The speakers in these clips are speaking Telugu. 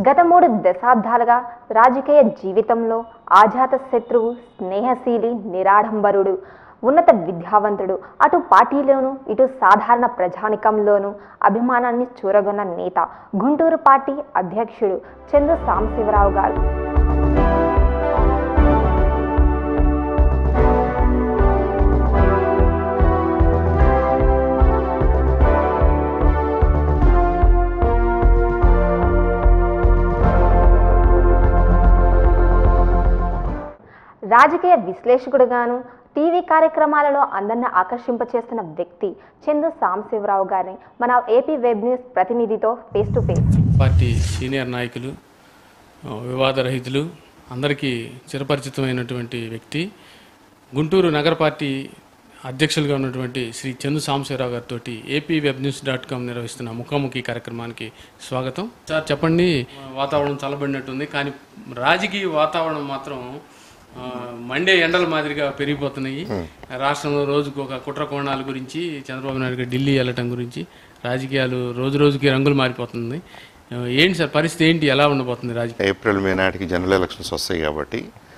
గత మూడు దశాబ్దాలుగా రాజకీయ జీవితంలో ఆజాత శత్రువు స్నేహశీలి నిరాడంబరుడు ఉన్నత విద్యావంతుడు అటు పార్టీలోనూ ఇటు సాధారణ ప్రజానికంలోనూ అభిమానాన్ని చూరగొన్న నేత గుంటూరు పార్టీ అధ్యక్షుడు చందు సాంబశివరావు గారు రాజకీయ విశ్లేషకుడుగాను టీవీ కార్యక్రమాలలో అందరిని ఆకర్షింపచేస్తున్న వ్యక్తి చందు సాంబశివరావు గారిని మన ఏపీ వెబ్ న్యూస్ ప్రతినిధితో face to face party senior నాయకులు ఆ, వివాదరహితులు అందరికీ చిరపరిచితమైనటువంటి వ్యక్తి గుంటూరు నగర పార్టీ అధ్యక్షులుగా ఉన్నటువంటి శ్రీ చందు సాంబశివరావు గారితో AP web news dot com నిర్వహిస్తున్న ముఖాముఖి కార్యక్రమానికి స్వాగతం సార్ చెప్పండి వాతావరణం చల్లబడినట్టుంది కానీ రాజకీయ వాతావరణం మాత్రం ఆ, మండే ఎండల మాదిరిగా పెరిగిపోతున్నాయి రాష్ట్రంలో రోజుకు ఒక కుట్ర కోణాల గురించి చంద్రబాబు నాయుడు గారు ఢిల్లీ వెళ్ళటం గురించి రాజకీయాలు రోజు రోజుకి రంగులు మారిపోతుంది ఆ, ఏంటి సార్ పరిస్థితి ఏంటి ఎలా ఉండబోతుంది రాజకీయం ఏప్రిల్ మే నాటికి జనరల్ ఎలక్షన్స్ వస్తాయి కాబట్టి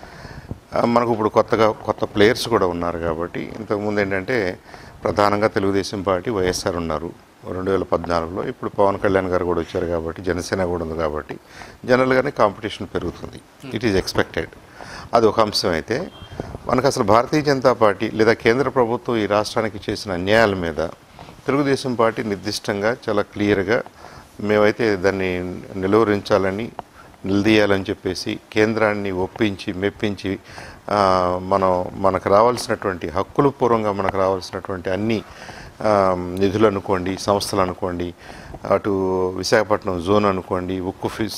ఆ, మనకు ఇప్పుడు కొత్తగా కొత్త ప్లేయర్స్ కూడా ఉన్నారు కాబట్టి ఇంతకుముందు ఏంటంటే ప్రధానంగా తెలుగుదేశం పార్టీ వైఎస్ఆర్ ఉన్నారు రెండు వేల పద్నాలుగులో ఇప్పుడు పవన్ కళ్యాణ్ గారు కూడా వచ్చారు కాబట్టి జనసేన కూడా ఉంది కాబట్టి జనరల్గానే కాంపిటీషన్ పెరుగుతుంది ఇట్ ఈజ్ ఎక్స్పెక్టెడ్ అది ఒక అంశం అయితే మనకు అసలు భారతీయ జనతా పార్టీ లేదా కేంద్ర ప్రభుత్వం ఈ రాష్ట్రానికి చేసిన అన్యాయాల మీద తెలుగుదేశం పార్టీ నిర్దిష్టంగా చాలా క్లియర్గా మేమైతే దాన్ని నిలువరించాలని నిలదీయాలని చెప్పేసి కేంద్రాన్ని ఒప్పించి మెప్పించి ఆ, మనం మనకు రావాల్సినటువంటి హక్కుల పూర్వంగా మనకు రావాల్సినటువంటి అన్ని ఆ, నిధులు అనుకోండి సంస్థలు అనుకోండి అటు విశాఖపట్నం జోన్ అనుకోండి ఉక్కు ఫిస్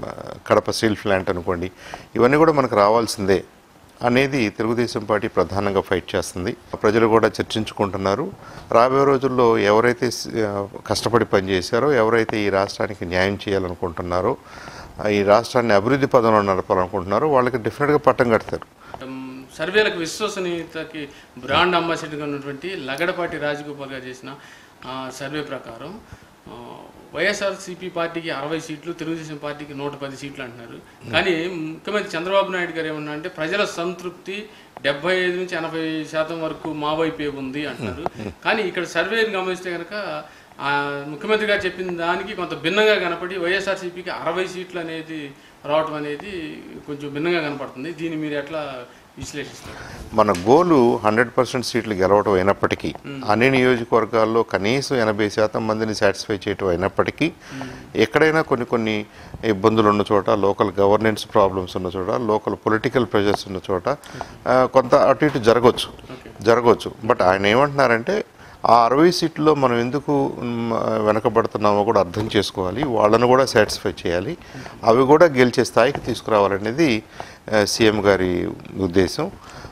కడప స్టీల్ ప్లాంట్ అనుకోండి ఇవన్నీ కూడా మనకు రావాల్సిందే అనేది తెలుగుదేశం పార్టీ ప్రధానంగా ఫైట్ చేస్తుంది ప్రజలు కూడా చర్చించుకుంటున్నారు రాబోయే రోజుల్లో ఎవరైతే ఆ, కష్టపడి పనిచేశారో ఎవరైతే ఈ రాష్ట్రానికి న్యాయం చేయాలనుకుంటున్నారో ఆ, ఈ రాష్ట్రాన్ని అభివృద్ధి పదంలో నడపాలనుకుంటున్నారో వాళ్ళకి డెఫినెట్గా పట్టం కడతారు ఉమ్, సర్వేలకు విశ్వసనీయతకి బ్రాండ్ అంబాసిడర్గా ఉన్నటువంటి లగడపాటి రాజగోపాల్ గారు చేసిన ఆ, సర్వే ప్రకారం ఆ, వైఎస్ఆర్సీపీ పార్టీకి అరవై సీట్లు తెలుగుదేశం పార్టీకి నూట పది సీట్లు అంటున్నారు కానీ ముఖ్యమంత్రి చంద్రబాబు నాయుడు గారు ఏమన్నా అంటే ప్రజల సంతృప్తి డెబ్బై ఐదు నుంచి ఎనభై శాతం వరకు మా వైపే ఉంది అంటున్నారు కానీ ఇక్కడ సర్వేని గమనిస్తే కనుక ఆ, ముఖ్యమంత్రి గారు చెప్పిన దానికి కొంత భిన్నంగా కనపడి వైఎస్ఆర్సీపీకి అరవై సీట్లు అనేది రావటం అనేది కొంచెం భిన్నంగా కనపడుతుంది దీన్ని మీరు ఎట్లా విశ్లేషిస్తారు మన గోలు హండ్రెడ్ పర్సెంట్ సీట్లు గెలవడం అయినప్పటికీ అన్ని నియోజకవర్గాల్లో కనీసం ఎనభై శాతం మందిని సాటిస్ఫై చేయటం అయినప్పటికీ ఎక్కడైనా కొన్ని కొన్ని ఇబ్బందులు ఉన్న చోట లోకల్ గవర్నెన్స్ ప్రాబ్లమ్స్ ఉన్న చోట లోకల్ పొలిటికల్ ప్రెషర్స్ ఉన్న చోట ఆ, కొంత అటు ఇటు జరగవచ్చు జరగవచ్చు బట్ ఆయన ఏమంటున్నారంటే ఆ అరవై సీట్లో మనం ఎందుకు మ్, వెనకబడుతున్నామో కూడా అర్థం చేసుకోవాలి వాళ్ళను కూడా సాటిస్ఫై చేయాలి అవి కూడా గెలిచే స్థాయికి తీసుకురావాలనేది ఆ, సీఎం గారి ఉద్దేశం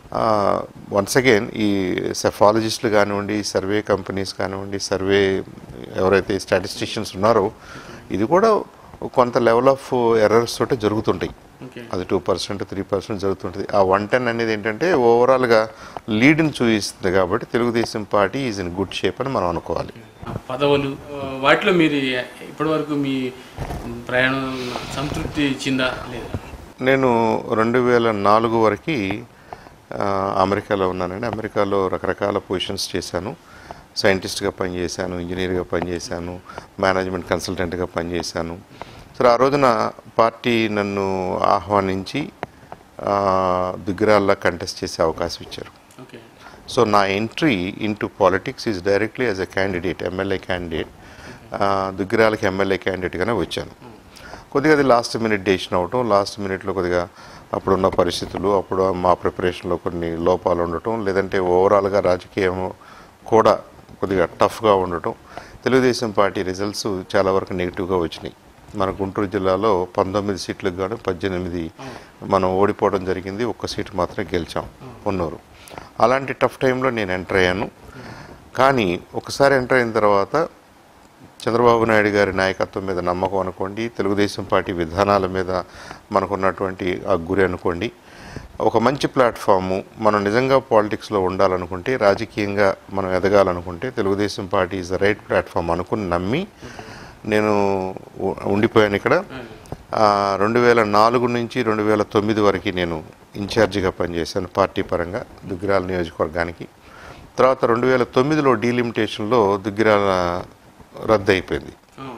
వన్స్ అగైన్ ఈ సెఫాలజిస్టులు కానివ్వండి సర్వే కంపెనీస్ కానివ్వండి సర్వే ఎవరైతే స్టాటిస్టిషియన్స్ ఉన్నారో ఇది కూడా కొంత లెవెల్ ఆఫ్ ఎర్రర్స్ తోటి జరుగుతుంటాయి ఓకే అది టూ పర్సెంట్ త్రీ పర్సెంట్ జరుగుతుంటుంది ఆ వన్ టెన్ అనేది ఏంటంటే ఓవరాల్గా లీడ్ని చూపిస్తుంది కాబట్టి Telugu Desam party is in good shape అని మనం అనుకోవాలి పదవులు ఆ, వాటిలో మీరు ఇప్పటివరకు మీ ప్రయాణం సంతృప్తి ఇచ్చిందా లేదా నేను రెండు వేల నాలుగు వరకు ఆ, అమెరికాలో ఉన్నానండి అమెరికాలో రకరకాల పొజిషన్స్ చేశాను సైంటిస్ట్గా పనిచేశాను ఇంజనీర్గా పనిచేశాను మేనేజ్మెంట్ కన్సల్టెంట్గా పనిచేశాను సరే ఆ రోజున పార్టీ నన్ను ఆహ్వానించి ఆ, దుగ్గిరాల్లో కంటెస్ట్ చేసే అవకాశం ఇచ్చారు ఓకే సో నా entry into politics is directly as a candidate MLA candidate దుగ్గిరాలకి ఎమ్మెల్యే క్యాండిడేట్గానే వచ్చాను కొద్దిగా అది లాస్ట్ మినిట్ డెసిషన్ అవటం లాస్ట్ మినిట్లో కొద్దిగా అప్పుడున్న పరిస్థితులు అప్పుడు మా ప్రిపరేషన్లో కొన్ని లోపాలు ఉండటం లేదంటే ఓవరాల్గా రాజకీయం కూడా కొద్దిగా టఫ్గా ఉండటం తెలుగుదేశం పార్టీ రిజల్ట్స్ చాలా వరకు నెగిటివ్గా వచ్చినాయి మన గుంటూరు జిల్లాలో పంతొమ్మిది సీట్లకు గాను పద్దెనిమిది మనం ఓడిపోవడం జరిగింది ఒక్క సీటు మాత్రమే గెలిచాం పొన్నూరు అలాంటి టఫ్ టైంలో నేను ఎంటర్ అయ్యాను కానీ ఒకసారి ఎంటర్ అయిన తర్వాత చంద్రబాబు నాయుడు గారి నాయకత్వం మీద నమ్మకం అనుకోండి తెలుగుదేశం పార్టీ విధానాల మీద మనకున్నటువంటి ఆ గురి అనుకోండి ఒక మంచి ప్లాట్ఫాము మనం నిజంగా పాలిటిక్స్లో ఉండాలనుకుంటే రాజకీయంగా మనం ఎదగాలనుకుంటే Telugu Desam party is the right platform అనుకుని నమ్మి నేను ఉ- ఉండిపోయాను ఇక్కడ రెండు వేల నాలుగు నుంచి రెండు వేల తొమ్మిది వరకు నేను ఇన్ఛార్జిగా పనిచేశాను పార్టీ పరంగా దుగ్గిరాల నియోజకవర్గానికి తర్వాత రెండు వేల తొమ్మిదిలో డీలిమిటేషన్లో దుగ్గిరాల రద్దు అయిపోయింది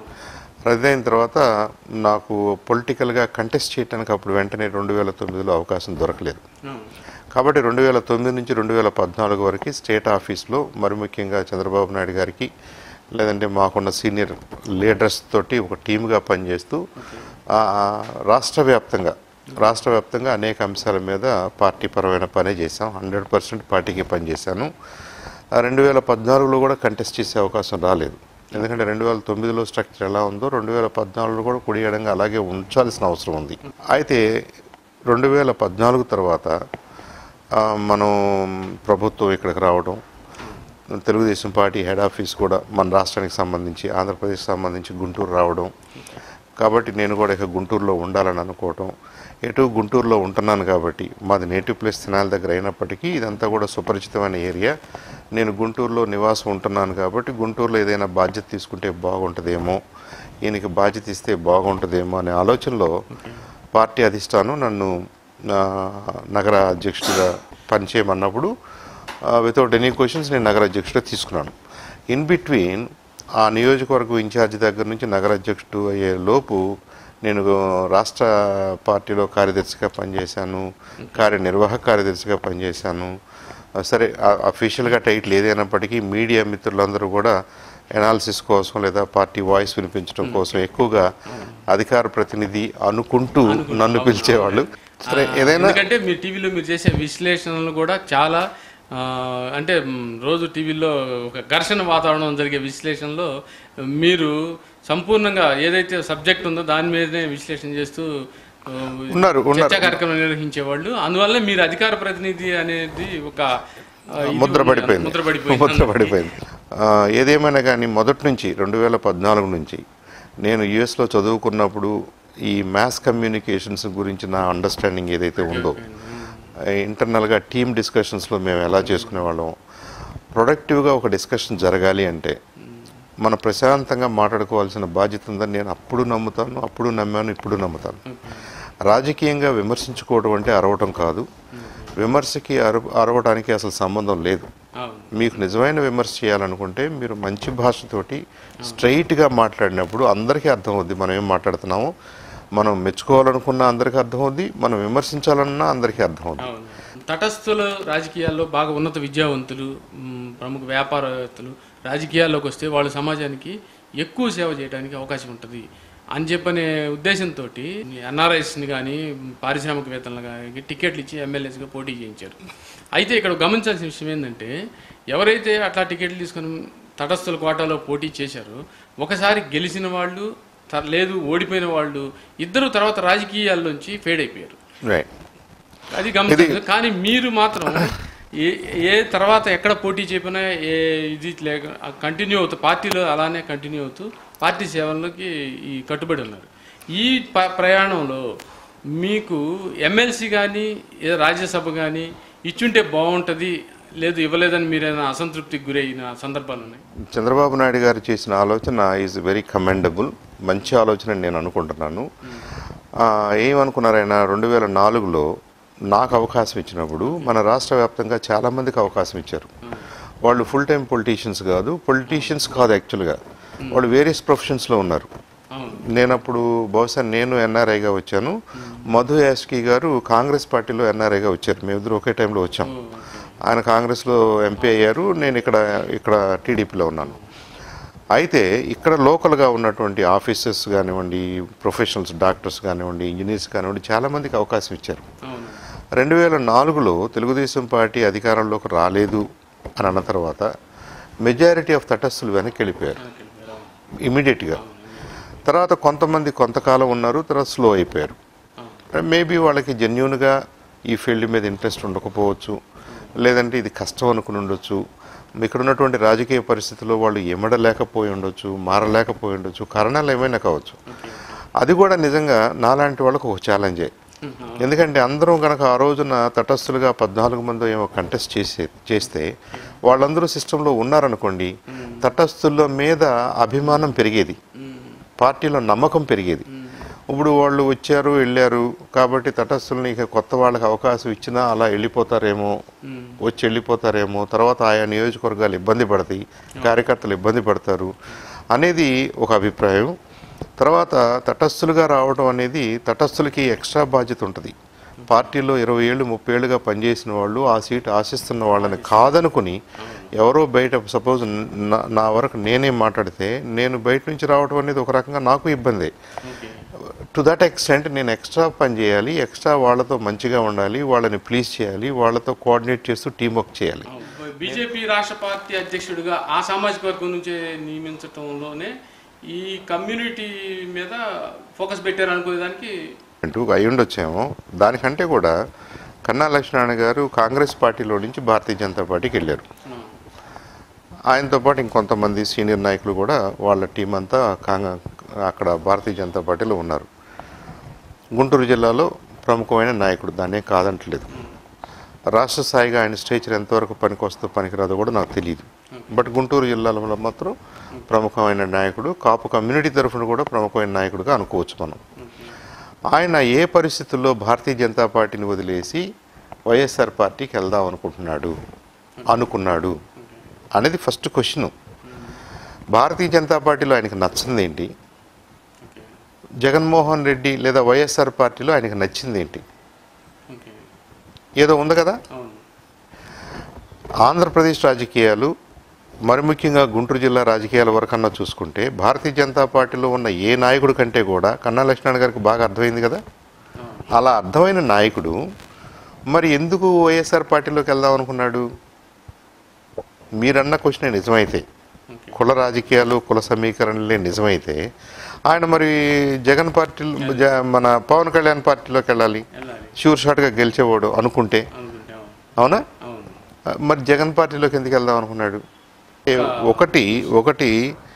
రద్దయిన తర్వాత నాకు పొలిటికల్గా కంటెస్ట్ చేయడానికి అప్పుడు వెంటనే రెండు వేల తొమ్మిదిలో అవకాశం దొరకలేదు కాబట్టి రెండు వేల తొమ్మిది నుంచి రెండు వేల పద్నాలుగు వరకు స్టేట్ ఆఫీస్లో మరి ముఖ్యంగా చంద్రబాబు నాయుడు గారికి లేదంటే మాకున్న సీనియర్ లీడర్స్ తోటి ఒక టీమ్గా పనిచేస్తూ ఆ, రాష్ట్ర వ్యాప్తంగా రాష్ట్ర వ్యాప్తంగా అనేక అంశాల మీద పార్టీ పరమైన పనే చేశాం హండ్రెడ్ పర్సెంట్ పార్టీకి పనిచేశాను రెండు వేల పద్నాలుగులో కూడా కంటెస్ట్ చేసే అవకాశం రాలేదు ఎందుకంటే రెండు వేల తొమ్మిదిలో స్ట్రక్చర్ ఎలా ఉందో రెండు వేల పద్నాలుగులో కూడా కుడియడంగా అలాగే ఉంచాల్సిన అవసరం ఉంది అయితే రెండు వేల పద్నాలుగు తర్వాత ఆ, మనం ప్రభుత్వం ఇక్కడికి రావడం తెలుగుదేశం పార్టీ హెడ్ ఆఫీస్ కూడా మన రాష్ట్రానికి సంబంధించి ఆంధ్రప్రదేశ్ సంబంధించి గుంటూరు రావడం కాబట్టి నేను కూడా ఇక గుంటూరులో ఉండాలని అనుకోవటం ఎటు గుంటూరులో ఉంటున్నాను కాబట్టి మాది నేటివ్ ప్లేస్ తినాల దగ్గర అయినప్పటికీ ఇదంతా కూడా సుపరిచితమైన ఏరియా నేను గుంటూరులో నివాసం ఉంటున్నాను కాబట్టి గుంటూరులో ఏదైనా బాధ్యత తీసుకుంటే బాగుంటుందేమో ఈయనకి బాధ్యత ఇస్తే బాగుంటుందేమో అనే ఆలోచనలో పార్టీ అధిష్టానం నన్ను ఆ, నగర అధ్యక్షుడిగా పనిచేయమన్నప్పుడు వితౌట్ ఎనీ క్వశ్చన్స్ నేను నగర అధ్యక్షుడిగా తీసుకున్నాను ఇన్ బిట్వీన్ ఆ నియోజకవర్గం ఇన్ఛార్జి దగ్గర నుంచి నగర అధ్యక్షుడు అయ్యే లోపు నేను రాష్ట్ర పార్టీలో కార్యదర్శిగా పనిచేశాను కార్యనిర్వాహక కార్యదర్శిగా పనిచేశాను ఆ, సరే అఫీషియల్గా టైటిల్ ఏదైనప్పటికీ మీడియా మిత్రులందరూ కూడా ఎనాలిసిస్ కోసం లేదా పార్టీ వాయిస్ వినిపించడం కోసం ఎక్కువగా అధికార ప్రతినిధి అనుకుంటూ నన్ను పిలిచేవాళ్ళు సరే ఏదైనా ఎందుకంటే మీ టీవీలో మీరు చేసే విశ్లేషణలు కూడా చాలా ఆ, అంటే మ్, రోజు టీవీలో ఒక ఘర్షణ వాతావరణం జరిగే విశ్లేషణలో మీరు సంపూర్ణంగా ఏదైతే సబ్జెక్ట్ ఉందో దాని మీదనే విశ్లేషణ చేస్తూ ఆ, ఉన్నారు, ఉన్నారు. చర్చా కార్యక్రమం నిర్వహించేవాళ్ళు అందువల్ల మీరు అధికార ప్రతినిధి అనేది ఒక ఆ, ఇది ముద్ర ఉంది. పడిపోయింది ముద్ర పడిపోయింది ముద్ర పడిపోయింది ఆ, ఏదేమైనా కానీ మొదటి నుంచి రెండు వేల పద్నాలుగు నుంచి నేను యుఎస్లో చదువుకున్నప్పుడు ఈ మ్యాథ్స్ కమ్యూనికేషన్స్ గురించి నా అండర్స్టాండింగ్ ఏదైతే ఉందో ఇంటర్నల్గా టీమ్ డిస్కషన్స్లో మేము ఎలా చేసుకునేవాళ్ళం ప్రొడక్టివ్గా ఒక డిస్కషన్ జరగాలి అంటే మన ప్రశాంతంగా మాట్లాడుకోవాల్సిన బాధ్యత ఉందని నేను అప్పుడు నమ్ముతాను అప్పుడు నమ్మాను ఇప్పుడు నమ్ముతాను రాజకీయంగా విమర్శించుకోవడం అంటే అరవటం కాదు విమర్శకి అర అరవడానికి అసలు సంబంధం లేదు అవును మీకు నిజమైన విమర్శ చేయాలనుకుంటే మీరు మంచి భాషతోటి స్ట్రైట్గా మాట్లాడినప్పుడు అందరికీ అర్థమవుద్ది మనం ఏం మాట్లాడుతున్నామో మనం మెచ్చుకోవాలనుకున్నా అందరికీ అర్థమవుద్ది మనం విమర్శించాలన్నా అందరికీ అర్థమవుద్ది అవును తటస్థుల రాజకీయాల్లో బాగా ఉన్నత విద్యావంతులు మ్, ప్రముఖ వ్యాపారవేత్తలు రాజకీయాల్లోకి వస్తే వాళ్ళు సమాజానికి ఎక్కువ సేవ చేయడానికి అవకాశం ఉంటుంది అని చెప్పనే ఉద్దేశంతో ఎన్ఆర్ఐస్ని కానీ పారిశ్రామికవేత్తలను కానీ టికెట్లు ఇచ్చి ఎమ్మెల్యేస్గా పోటీ చేయించారు అయితే ఇక్కడ గమనించాల్సిన విషయం ఏంటంటే ఎవరైతే అట్లా టికెట్లు తీసుకొని తటస్థుల కోటాలో పోటీ చేశారో ఒకసారి గెలిచిన వాళ్ళు త- లేదు ఓడిపోయిన వాళ్ళు ఇద్దరు తర్వాత రాజకీయాల్లోంచి ఫేడ్ అయిపోయారు రైట్ అది గమనించలేదు కానీ మీరు మాత్రం ఏ ఏ తర్వాత ఎక్కడ పోటీ చెప్పినా ఏ ఇది లేక కంటిన్యూ అవుతూ పార్టీలో అలానే కంటిన్యూ అవుతూ పార్టీ సేవల్లోకి ఈ కట్టుబడి ఉన్నారు ఈ ప- ప్రయాణంలో మీకు ఎమ్మెల్సీ కానీ ఏ రాజ్యసభ కానీ ఇచ్చుంటే బాగుంటుంది లేదు ఇవ్వలేదని మీరైనా అసంతృప్తికి గురైన సందర్భాలు ఉన్నాయి చంద్రబాబు నాయుడు గారు చేసిన ఆలోచన ఈజ్ వెరీ కమెండబుల్ మంచి ఆలోచన అని నేను అనుకుంటున్నాను ఆ, ఏమనుకున్నారు ఆయన రెండు వేల నాలుగులో నాకు అవకాశం ఇచ్చినప్పుడు మన రాష్ట్ర వ్యాప్తంగా చాలామందికి అవకాశం ఇచ్చారు వాళ్ళు ఫుల్ టైం పొలిటీషియన్స్ కాదు పొలిటీషియన్స్ కాదు యాక్చువల్గా వాళ్ళు వేరియస్ ప్రొఫెషన్స్లో ఉన్నారు అవును నేను అప్పుడు బహుశా నేను ఎన్ఆర్ఐగా వచ్చాను మధు యాస్కి గారు కాంగ్రెస్ పార్టీలో ఎన్ఆర్ఐగా వచ్చారు మేము ఇద్దరు ఒకే టైంలో వచ్చాం ఆయన కాంగ్రెస్లో ఎంపీ అయ్యారు నేను ఇక్కడ ఇక్కడ టీడీపీలో ఉన్నాను అయితే ఇక్కడ లోకల్గా ఉన్నటువంటి ఆఫీసర్స్ కానివ్వండి ప్రొఫెషనల్స్ డాక్టర్స్ కానివ్వండి ఇంజనీర్స్ కానివ్వండి చాలామందికి అవకాశం ఇచ్చారు అవును రెండు వేల నాలుగులో తెలుగుదేశం పార్టీ అధికారంలోకి రాలేదు అని అన్న తర్వాత మెజారిటీ ఆఫ్ తటస్థులు వెనక్కి వెళ్ళిపోయారు ఇమీడియట్గా తర్వాత కొంతమంది కొంతకాలం ఉన్నారు తర్వాత స్లో అయిపోయారు మేబీ వాళ్ళకి జెన్యున్గా ఈ ఫీల్డ్ మీద ఇంట్రెస్ట్ ఉండకపోవచ్చు లేదంటే ఇది కష్టం అనుకుని ఉండొచ్చు ఇక్కడ ఉన్నటువంటి రాజకీయ పరిస్థితుల్లో వాళ్ళు ఎమడలేకపోయి ఉండొచ్చు మారలేకపోయి ఉండొచ్చు కారణాలు ఏమైనా కావచ్చు అది కూడా నిజంగా నాలాంటి వాళ్ళకు ఒక ఛాలెంజే ఎందుకంటే అందరం కనుక ఆ రోజున తటస్థులుగా పద్నాలుగు మంది ఏమో కంటెస్ట్ చేసే చేస్తే వాళ్ళందరూ సిస్టంలో ఉన్నారనుకోండి తటస్థుల మీద అభిమానం పెరిగేది పార్టీలో నమ్మకం పెరిగేది ఇప్పుడు వాళ్ళు వచ్చారు వెళ్ళారు కాబట్టి తటస్థుల్ని ఇక కొత్త వాళ్ళకి అవకాశం ఇచ్చినా అలా వెళ్ళిపోతారేమో వచ్చి వెళ్ళిపోతారేమో తర్వాత ఆయా నియోజకవర్గాలు ఇబ్బంది పడతాయి కార్యకర్తలు ఇబ్బంది పడతారు అనేది ఒక అభిప్రాయం తర్వాత తటస్థులుగా రావడం అనేది తటస్థులకి ఎక్స్ట్రా బాధ్యత ఉంటుంది పార్టీలో ఇరవై ఏళ్ళు ముప్పై ఏళ్ళుగా పనిచేసిన వాళ్ళు ఆ సీట్ ఆశిస్తున్న వాళ్ళని కాదనుకుని ఎవరో బయట సపోజ్ నా వరకు నేనే మాట్లాడితే నేను బయట నుంచి రావడం అనేది ఒక రకంగా నాకు ఇబ్బంది ఓకే టు దట్ ఎక్స్టెంట్ నేను ఎక్స్ట్రా పని చేయాలి ఎక్స్ట్రా వాళ్ళతో మంచిగా ఉండాలి వాళ్ళని ప్లీజ్ చేయాలి వాళ్ళతో కోఆర్డినేట్ చేస్తూ టీం వర్క్ చేయాలి బీజేపీ రాష్ట్ర పార్టీ అధ్యక్షుడిగా ఆ సామాజిక వర్గం నుంచే నియమించటంలోనే ఈ కమ్యూనిటీ మీద ఫోకస్ పెట్టారు అనుకునేదానికి అంటూ అయి ఉండొచ్చేమో దానికంటే కూడా కన్నా లక్ష్మీనారాయణ గారు కాంగ్రెస్ పార్టీలో నుంచి భారతీయ జనతా పార్టీకి వెళ్ళారు ఆ, ఆయనతో పాటు ఇంకొంతమంది సీనియర్ నాయకులు కూడా వాళ్ళ టీం అంతా కాంగ అక్కడ భారతీయ జనతా పార్టీలో ఉన్నారు గుంటూరు జిల్లాలో ప్రముఖమైన నాయకుడు దాన్నే కాదంటలేదు రాష్ట్ర స్థాయిగా ఆయన స్టేచర్ ఎంతవరకు పనికొస్తుందో పనికిరాదో కూడా నాకు తెలియదు బట్ గుంటూరు జిల్లాలో మాత్రం ప్రముఖమైన నాయకుడు కాపు కమ్యూనిటీ తరఫున కూడా ప్రముఖమైన నాయకుడిగా అనుకోవచ్చు మనం ఆయన ఏ పరిస్థితుల్లో భారతీయ జనతా పార్టీని వదిలేసి వైఎస్ఆర్ పార్టీకి వెళ్దాం అనుకుంటున్నాడు అనుకున్నాడు అనేది ఫస్ట్ క్వశ్చన్ భారతీయ జనతా పార్టీలో ఆయనకు నచ్చింది ఏంటి ఓకే జగన్మోహన్ రెడ్డి లేదా వైఎస్ఆర్ పార్టీలో ఆయనకు నచ్చింది ఏంటి ఓకే ఏదో ఉంది కదా అవును ఆంధ్రప్రదేశ్ రాజకీయాలు మరి ముఖ్యంగా గుంటూరు జిల్లా రాజకీయాల వరకన్నా చూసుకుంటే భారతీయ జనతా పార్టీలో ఉన్న ఏ నాయకుడి కంటే కూడా కన్నా లక్ష్మణ్ గారికి బాగా అర్థమైంది కదా అవును అలా అర్థమైన నాయకుడు మరి ఎందుకు వైఎస్ఆర్ పార్టీలోకి వెళ్దాం అనుకున్నాడు మీరన్న క్వశ్చన్ నిజమైతే ఓకే కుల రాజకీయాలు కుల సమీకరణలే నిజమైతే ఆయన మరి జగన్ పార్టీలో జ- మన పవన్ కళ్యాణ్ పార్టీలోకి వెళ్ళాలి వెళ్ళాలి షూర్ షాట్గా గెలిచేవాడు అనుకుంటే అనుకుంటే అవును అవునా అవును ఆ, మరి జగన్ పార్టీలోకి ఎందుకు వెళ్దాం అనుకున్నాడు ఏ, ఒకటి ఒకటి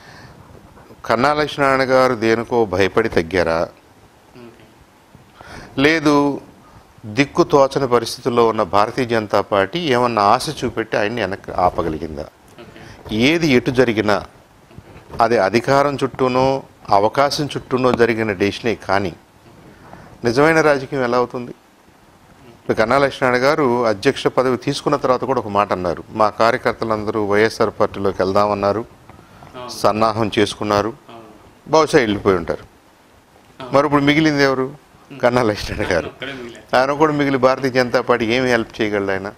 కన్నా లక్ష్మీనారాయణ గారు దేనికో భయపడి తగ్గారా ఓకే లేదు దిక్కు తోచని పరిస్థితుల్లో ఉన్న భారతీయ జనతా పార్టీ ఏమన్నా ఆశ చూపెట్టి ఆయన్ని వెనక్కి ఆపగలిగిందా ఓకే ఏది ఎటు జరిగినా అది అధికారం చుట్టూనో అవకాశం చుట్టూనో జరిగిన డెసిషనే కానీ నిజమైన రాజకీయం ఎలా అవుతుంది ఇప్పుడు కన్నా లక్ష్మణ్ గారు అధ్యక్ష పదవి తీసుకున్న తర్వాత కూడా ఒక మాట అన్నారు మా కార్యకర్తలందరూ వైఎస్ఆర్ పార్టీలోకి వెళ్దామన్నారు అవును సన్నాహం చేసుకున్నారు అవును బహుశా వెళ్ళిపోయి ఉంటారు మరి ఇప్పుడు మిగిలింది ఎవరు కన్నా లక్ష్మణ్ గారు అక్కడే మిగిలే ఆయన కూడా మిగిలి భారతీయ జనతా పార్టీ ఏమి హెల్ప్ చేయగలడు ఆయన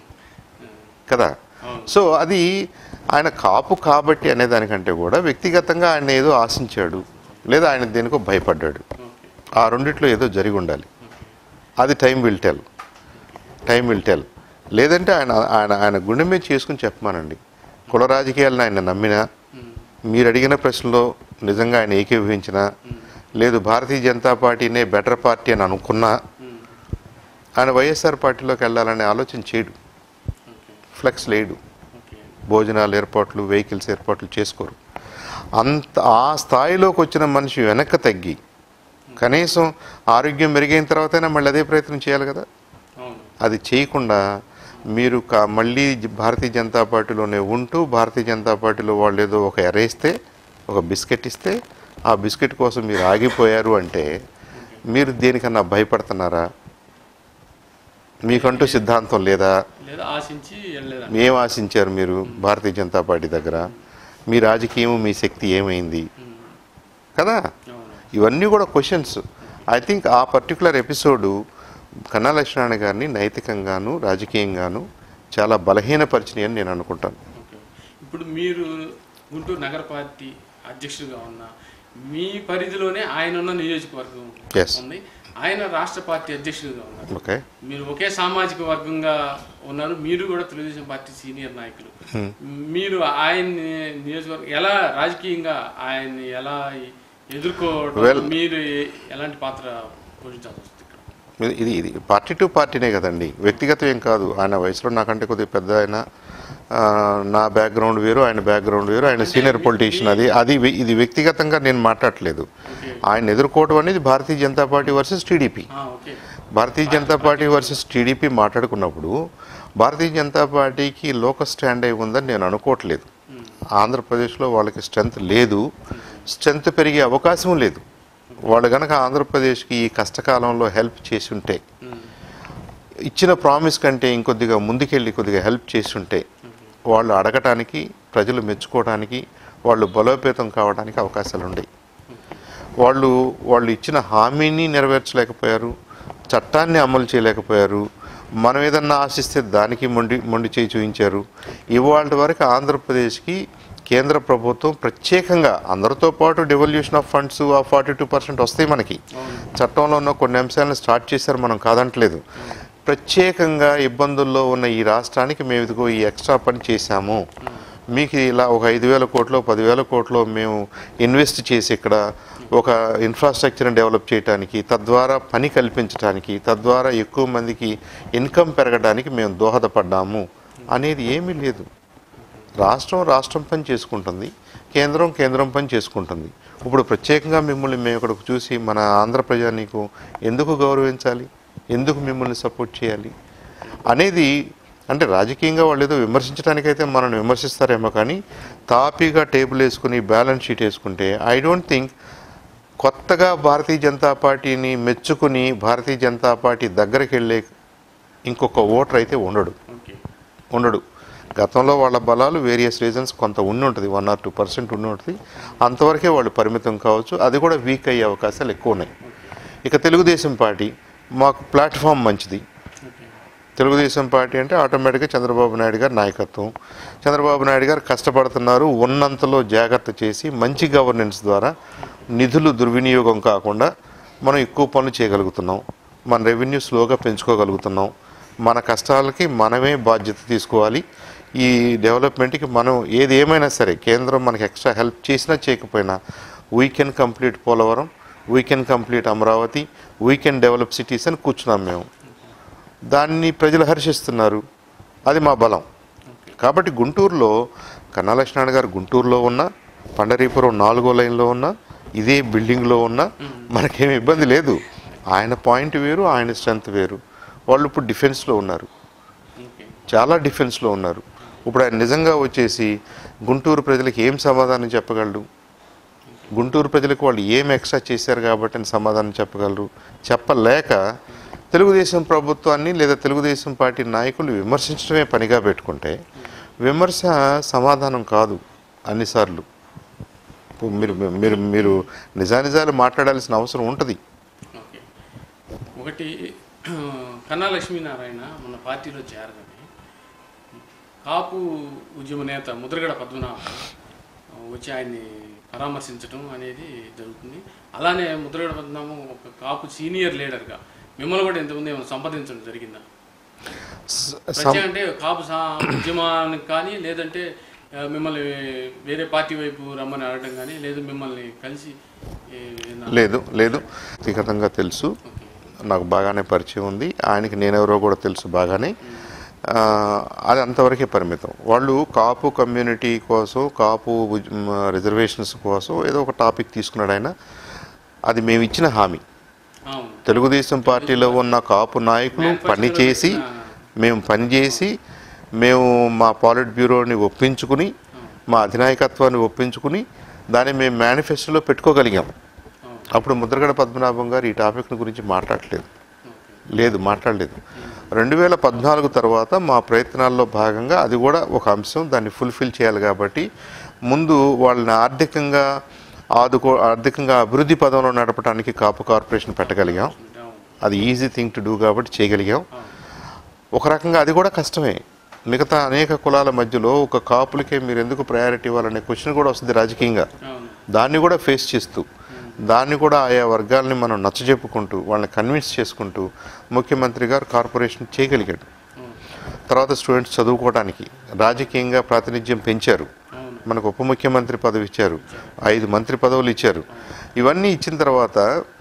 కదా అవును సో అది ఆయన కాపు కాబట్టి అనే దానికంటే కూడా వ్యక్తిగతంగా ఆయన ఏదో ఆశించాడు లేదా ఆయన దేనికో భయపడ్డాడు ఓకే ఆ రెండిట్లో ఏదో జరిగి ఉండాలి అది time will tell time will tell లేదంటే ఆయన ఆయన ఆయన గుండె మీద చేసుకుని చెప్పమానండి కుల రాజకీయాలను ఆయన నమ్మినా మీరు అడిగిన ప్రశ్నలో నిజంగా ఆయన ఏకీభవించినా లేదు భారతీయ జనతా పార్టీనే బెటర్ పార్టీ అని అనుకున్నా ఆయన వైఎస్ఆర్ పార్టీలోకి వెళ్ళాలనే ఆలోచన చేయడు ఓకే ఫ్లెక్స్ లేడు ఓకే భోజనాలు ఏర్పాట్లు వెహికల్స్ ఏర్పాట్లు చేసుకోరు అంత ఆ స్థాయిలోకి వచ్చిన మనిషి వెనక్కి తగ్గి కనీసం ఆరోగ్యం మెరుగైన తర్వాతైనా మళ్ళీ అదే ప్రయత్నం చేయాలి కదా అవును అది చేయకుండా మీరు కా మళ్ళీ జ- భారతీయ జనతా పార్టీలోనే ఉంటూ భారతీయ జనతా పార్టీలో వాళ్ళు ఏదో ఒక ఎరేస్తే ఒక బిస్కెట్ ఇస్తే ఆ బిస్కెట్ కోసం మీరు ఆగిపోయారు అంటే మీరు దేనికన్నా భయపడుతున్నారా మీకంటూ సిద్ధాంతం లేదా లేదా ఆశించి వెళ్ళలేదండి ఏం ఆశించారు మీరు భారతీయ జనతా పార్టీ దగ్గర మీ రాజకీయం మీ శక్తి ఏమైంది కదా అవును ఇవన్నీ కూడా questions I think uh particular episode Kanna Lakshmana గారిని నైతికంగాను రాజకీయంగాను చాలా బలహీనపరిచినాయి అని నేను అనుకుంటాను ఓకే ఇప్పుడు మీరు గుంటూరు నగర పార్టీ అధ్యక్షుడిగా ఉన్న మీ పరిధిలోనే ఆయన ఉన్న నియోజకవర్గం Yes. ఉంది ఆయన రాష్ట్ర పార్టీ అధ్యక్షుడిగా ఉన్నారు ఓకే మీరు ఒకే సామాజిక వర్గంగా ఉన్నారు మీరు కూడా తెలుగుదేశం పార్టీ సీనియర్ నాయకులు మీరు ఆయన్ని నియోజకవర్గం ఎలా రాజకీయంగా ఆయన్ని ఎలా ఎదుర్కోవడం Well- మీరు ఎలాంటి పాత్ర పోషించాల్సి వస్తుంది ఇక్కడ ఇది- ఇది ఇది పార్టీ టు పార్టీనే కదండి వ్యక్తిగతం ఏం కాదు ఆయన వయసులో నాకంటే కొద్దిగా పెద్ద ఆయన ఆ, నా బ్యాక్గ్రౌండ్ వేరు ఆయన బ్యాక్గ్రౌండ్ వేరు ఆయన సీనియర్ పొలిటీషియన్ అది అది వ్య- ఇది వ్యక్తిగతంగా నేను మాట్లాడట్లేదు ఆయన ఎదుర్కోవడం అనేది Bharatiya Janata party versus TDP ఆ, okay Bharatiya Janata party versus TDP మాట్లాడుకున్నప్పుడు భారతీయ జనతా పార్టీకి లోక స్టాండ్ అయి ఉందని నేను అనుకోవట్లేదు ఆంధ్రప్రదేశ్లో వాళ్ళకి స్ట్రెంత్ లేదు స్ట్రెంత్ పెరిగే అవకాశం లేదు వాళ్ళు కనుక ఆంధ్రప్రదేశ్కి ఈ కష్టకాలంలో హెల్ప్ చేసి ఉంటే ఇచ్చిన ప్రామిస్ కంటే ఇంకొద్దిగా ముందుకెళ్ళి కొద్దిగా హెల్ప్ చేసి ఉంటే వాళ్ళు అడగటానికి ప్రజలు మెచ్చుకోవడానికి వాళ్ళు బలోపేతం కావడానికి అవకాశాలు ఉన్నాయి వాళ్ళు వాళ్ళు ఇచ్చిన హామీని నెరవేర్చలేకపోయారు చట్టాన్ని అమలు చేయలేకపోయారు మనం ఏదన్నా ఆశిస్తే దానికి మొండి మొండి చేయి చూపించారు ఇవాళ వరకు ఆంధ్రప్రదేశ్కి కేంద్ర ప్రభుత్వం ప్రత్యేకంగా అందరితో పాటు devolution of funds uh forty two percent వస్తాయి మనకి చట్టంలో ఉన్న కొన్ని అంశాలను స్టార్ట్ చేశారు మనం కాదంటలేదు ప్రత్యేకంగా ఇబ్బందుల్లో ఉన్న ఈ రాష్ట్రానికి మేము ఇదిగో ఈ ఎక్స్ట్రా పని చేశాము మీకు ఇలా ఒక ఐదు వేల కోట్లో పదివేల కోట్లో మేము ఇన్వెస్ట్ చేసి ఇక్కడ ఒక ఇన్ఫ్రాస్ట్రక్చర్ని డెవలప్ చేయడానికి తద్వారా పని కల్పించడానికి తద్వారా ఎక్కువ మందికి ఇన్కమ్ పెరగడానికి మేము దోహదపడ్డాము అనేది ఏమీ లేదు రాష్ట్రం రాష్ట్రం పని చేసుకుంటుంది కేంద్రం కేంద్రం పని చేసుకుంటుంది ఇప్పుడు ప్రత్యేకంగా మిమ్మల్ని మేము ఇక్కడికి చూసి మన ఆంధ్ర ప్రజానీకు ఎందుకు గౌరవించాలి ఎందుకు మిమ్మల్ని సపోర్ట్ చేయాలి అనేది అంటే రాజకీయంగా వాళ్ళు ఏదో విమర్శించడానికైతే మనల్ని విమర్శిస్తారేమో కానీ తాపీగా టేబుల్ వేసుకుని బ్యాలెన్స్ షీట్ వేసుకుంటే ఐ డోంట్ థింక్ కొత్తగా భారతీయ జనతా పార్టీని మెచ్చుకుని భారతీయ జనతా పార్టీ దగ్గరికి వెళ్ళే ఇంకొక ఓటర్ అయితే ఉండడు ఓకే ఉండడు గతంలో వాళ్ళ బలాలు వేరియస్ రీజన్స్ కొంత ఉండి ఉంటుంది వన్ ఆర్ టూ పర్సెంట్ ఉండి ఉంటుంది అంతవరకే వాళ్ళు పరిమితం కావచ్చు అది కూడా వీక్ అయ్యే అవకాశాలు ఎక్కువ ఉన్నాయి ఇక తెలుగుదేశం పార్టీ మాకు ప్లాట్ఫామ్ మంచిది ఓకే తెలుగుదేశం పార్టీ అంటే ఆటోమేటిక్గా చంద్రబాబు నాయుడు గారి నాయకత్వం చంద్రబాబు నాయుడు గారు కష్టపడుతున్నారు ఉన్నంతలో జాగ్రత్త చేసి మంచి గవర్నెన్స్ ద్వారా నిధులు దుర్వినియోగం కాకుండా మనం ఎక్కువ పనులు చేయగలుగుతున్నాం మన రెవెన్యూ స్లోగా పెంచుకోగలుగుతున్నాం మన కష్టాలకి మనమే బాధ్యత తీసుకోవాలి ఈ డెవలప్మెంట్కి మనం ఏది ఏమైనా సరే కేంద్రం మనకి ఎక్స్ట్రా హెల్ప్ చేసినా చేయకపోయినా we can complete Polavaram we can complete Amaravati we can develop cities అని కూర్చున్నాం మేము దాన్ని ప్రజలు హర్షిస్తున్నారు అది మా బలం కాబట్టి గుంటూరులో కన్నా లక్ష్మణ్ గారు గుంటూరులో ఉన్న పండరీపురం నాలుగో లైన్లో ఉన్న ఇదే బిల్డింగ్లో ఉన్న మనకేమి ఇబ్బంది లేదు ఆయన పాయింట్ వేరు ఆయన స్ట్రెంత్ వేరు వాళ్ళు ఇప్పుడు డిఫెన్స్లో ఉన్నారు ఓకే చాలా డిఫెన్స్లో ఉన్నారు ఇప్పుడు ఆయన నిజంగా వచ్చేసి గుంటూరు ప్రజలకు ఏం సమాధానం చెప్పగలడు గుంటూరు ప్రజలకు వాళ్ళు ఏం ఎక్స్ట్రా చేశారు కాబట్టి అని సమాధానం చెప్పగలరు చెప్పలేక తెలుగుదేశం ప్రభుత్వాన్ని లేదా తెలుగుదేశం పార్టీ నాయకులు విమర్శించడమే పనిగా పెట్టుకుంటే విమర్శ సమాధానం కాదు అన్నిసార్లు ఇప్పుడు మీరు మీరు మీరు నిజానిజాలు మాట్లాడాల్సిన అవసరం ఉంటుంది ఓకే ఒకటి కన్నా లక్ష్మీనారాయణ మన పార్టీలో చేరదని కాపు ఉద్యమ నేత ముద్రగడ పద్మనాభం వచ్చి ఆయన్ని పరామర్శించడం అనేది జరుగుతుంది అలానే ముద్రగడ పద్మనాభం ఒక కాపు సీనియర్ లీడర్గా మిమ్మల్ని కూడా ఇంతకుముందు ఏమైనా సంపాదించడం జరిగిందా స- సం- ప్రత్యేక అంటే కాపు సా ఉద్యమానికి కానీ లేదంటే ఆ, మిమ్మల్ని వేరే పార్టీ వైపు రమ్మని అడగడం కానీ లేదు మిమ్మల్ని కలిసి ఏ, ఏదైనా- లేదు లేదు వ్యక్తిగతంగా తెలుసు ఓకే నాకు బాగానే పరిచయం ఉంది ఆయనకి నేనెవరో కూడా తెలుసు బాగానే ఆ, అది అంతవరకే పరిమితం వాళ్ళు కాపు కమ్యూనిటీ కోసం కాపు ఉజ్- మ, రిజర్వేషన్స్ కోసం ఏదో ఒక టాపిక్ తీసుకున్నాడు ఆయన అది మేము ఇచ్చిన హామీ అవును తెలుగుదేశం పార్టీలో ఉన్న కాపు నాయకులు పనిచేసి మేము పనిచేసి మేము మా పాలిట్ బ్యూరోని ఒప్పించుకుని మా అధినాయకత్వాన్ని ఒప్పించుకుని దాన్ని మేము మేనిఫెస్టోలో పెట్టుకోగలిగాం అవును అప్పుడు ముద్రగడ పద్మనాభం గారు ఈ టాపిక్ గురించి మాట్లాడలేదు లేదు మాట్లాడలేదు రెండు వేల పద్నాలుగు తర్వాత మా ప్రయత్నాల్లో భాగంగా అది కూడా ఒక అంశం దాన్ని ఫుల్ఫిల్ చేయాలి కాబట్టి ముందు వాళ్ళని ఆర్థికంగా ఆదుకో ఆర్థికంగా అభివృద్ధి పదంలో నడపడానికి కాపు కార్పొరేషన్ పెట్టగలిగాం అవును అది ఈజీ థింగ్ టు డూ కాబట్టి చేయగలిగాం ఒక రకంగా అది కూడా కష్టమే మిగతా అనేక కులాల మధ్యలో ఒక కాపులకే మీరు ఎందుకు ప్రయారిటీ ఇవ్వాలనే క్వశ్చన్ కూడా వస్తుంది రాజకీయంగా అవును దాన్ని కూడా ఫేస్ చేస్తూ దాన్ని కూడా ఆయా వర్గాల్ని మనం నచ్చజెప్పుకుంటూ వాళ్ళని కన్విన్స్ చేసుకుంటూ ముఖ్యమంత్రి గారు కార్పొరేషన్ చేయగలిగాడు అవును తర్వాత స్టూడెంట్స్ చదువుకోవడానికి రాజకీయంగా ప్రాతినిధ్యం పెంచారు అవును మనకు ఉప ముఖ్యమంత్రి పదవి ఇచ్చారు ఐదు మంత్రి పదవులు ఇచ్చారు ఇవన్నీ ఇచ్చిన తర్వాత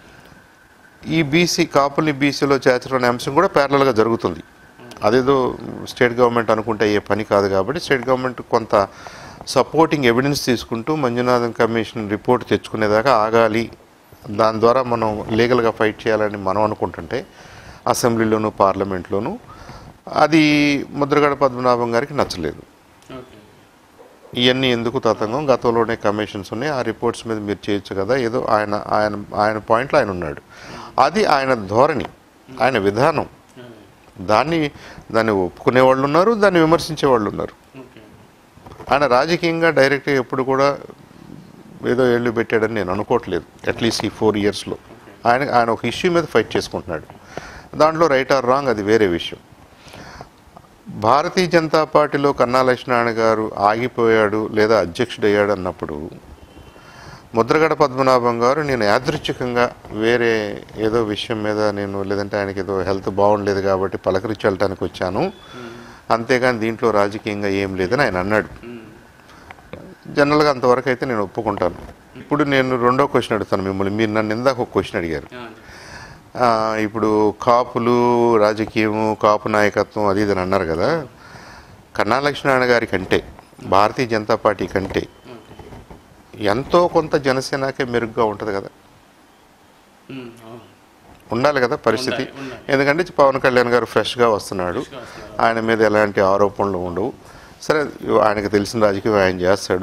ఈ బీసీ కాపుల్ని బీసీలో చేర్చడం అనే అంశం కూడా ప్యారలల్గా జరుగుతుంది అదేదో స్టేట్ గవర్నమెంట్ అనుకుంటే అయ్యే పని కాదు కాబట్టి స్టేట్ గవర్నమెంట్ కొంత సపోర్టింగ్ ఎవిడెన్స్ తీసుకుంటూ మంజునాథన్ కమిషన్ రిపోర్ట్ తెచ్చుకునేదాకా ఆగాలి దాని ద్వారా మనం లీగల్గా ఫైట్ చేయాలని మనం అనుకుంటుంటే అసెంబ్లీలోను పార్లమెంట్లోను అది ముద్రగడ పద్మనాభం గారికి నచ్చలేదు ఓకే ఇవన్నీ ఎందుకు తతంగం గతంలోనే కమిషన్స్ ఉన్నాయి ఆ రిపోర్ట్స్ మీద మీరు చేయొచ్చు కదా ఏదో ఆయన ఆయన ఆయన పాయింట్లో ఆయన ఉన్నాడు అది ఆయన ధోరణి ఆయన విధానం దాన్ని దాన్ని ఒప్పుకునే వాళ్ళు ఉన్నారు దాన్ని విమర్శించే వాళ్ళు ఉన్నారు ఓకే ఆయన రాజకీయంగా డైరెక్ట్గా ఎప్పుడు కూడా ఏదో ఏళ్ళు పెట్టాడని నేను అనుకోవట్లేదు అట్లీస్ట్ ఈ ఫోర్ ఇయర్స్లో ఆయన ఆయన ఒక ఇష్యూ మీద ఫైట్ చేసుకుంటున్నాడు దాంట్లో రైట్ ఆర్ రాంగ్ అది వేరే విషయం భారతీయ జనతా పార్టీలో కన్నా లక్ష్మీనారాయణ గారు ఆగిపోయాడు లేదా అధ్యక్షుడయ్యాడు అన్నప్పుడు ముద్రగడ పద్మనాభం గారు నేను యాదృచ్ఛికంగా వేరే ఏదో విషయం మీద నేను లేదంటే ఆయనకి ఏదో హెల్త్ బాగుండలేదు కాబట్టి పలకరించి వెళ్ళటానికి వచ్చాను అంతేగాని దీంట్లో రాజకీయంగా ఏం లేదని ఆయన అన్నాడు జనరల్గా అంతవరకు అయితే నేను ఒప్పుకుంటాను ఇప్పుడు నేను రెండో క్వశ్చన్ అడుగుతాను మిమ్మల్ని మీరు నన్ను ఇందాక ఒక క్వశ్చన్ అడిగారు ఆ, ఇప్పుడు కాపులు రాజకీయము కాపు నాయకత్వం అది ఇది అని అన్నారు కదా కన్నా లక్ష్మీనారాయణ గారి కంటే భారతీయ జనతా పార్టీ కంటే ఎంతో కొంత జనసేనకే మెరుగ్గా ఉంటుంది కదా ఉండాలి కదా పరిస్థితి ఉండాలి, ఉండాలి. ఎందుకంటే పవన్ కళ్యాణ్ గారు ఫ్రెష్గా వస్తున్నాడు Freshగా వస్తున్నారు. ఆయన మీద ఎలాంటి ఆరోపణలు ఉండవు సరే ఆయనకు తెలిసిన రాజకీయం ఆయన చేస్తాడు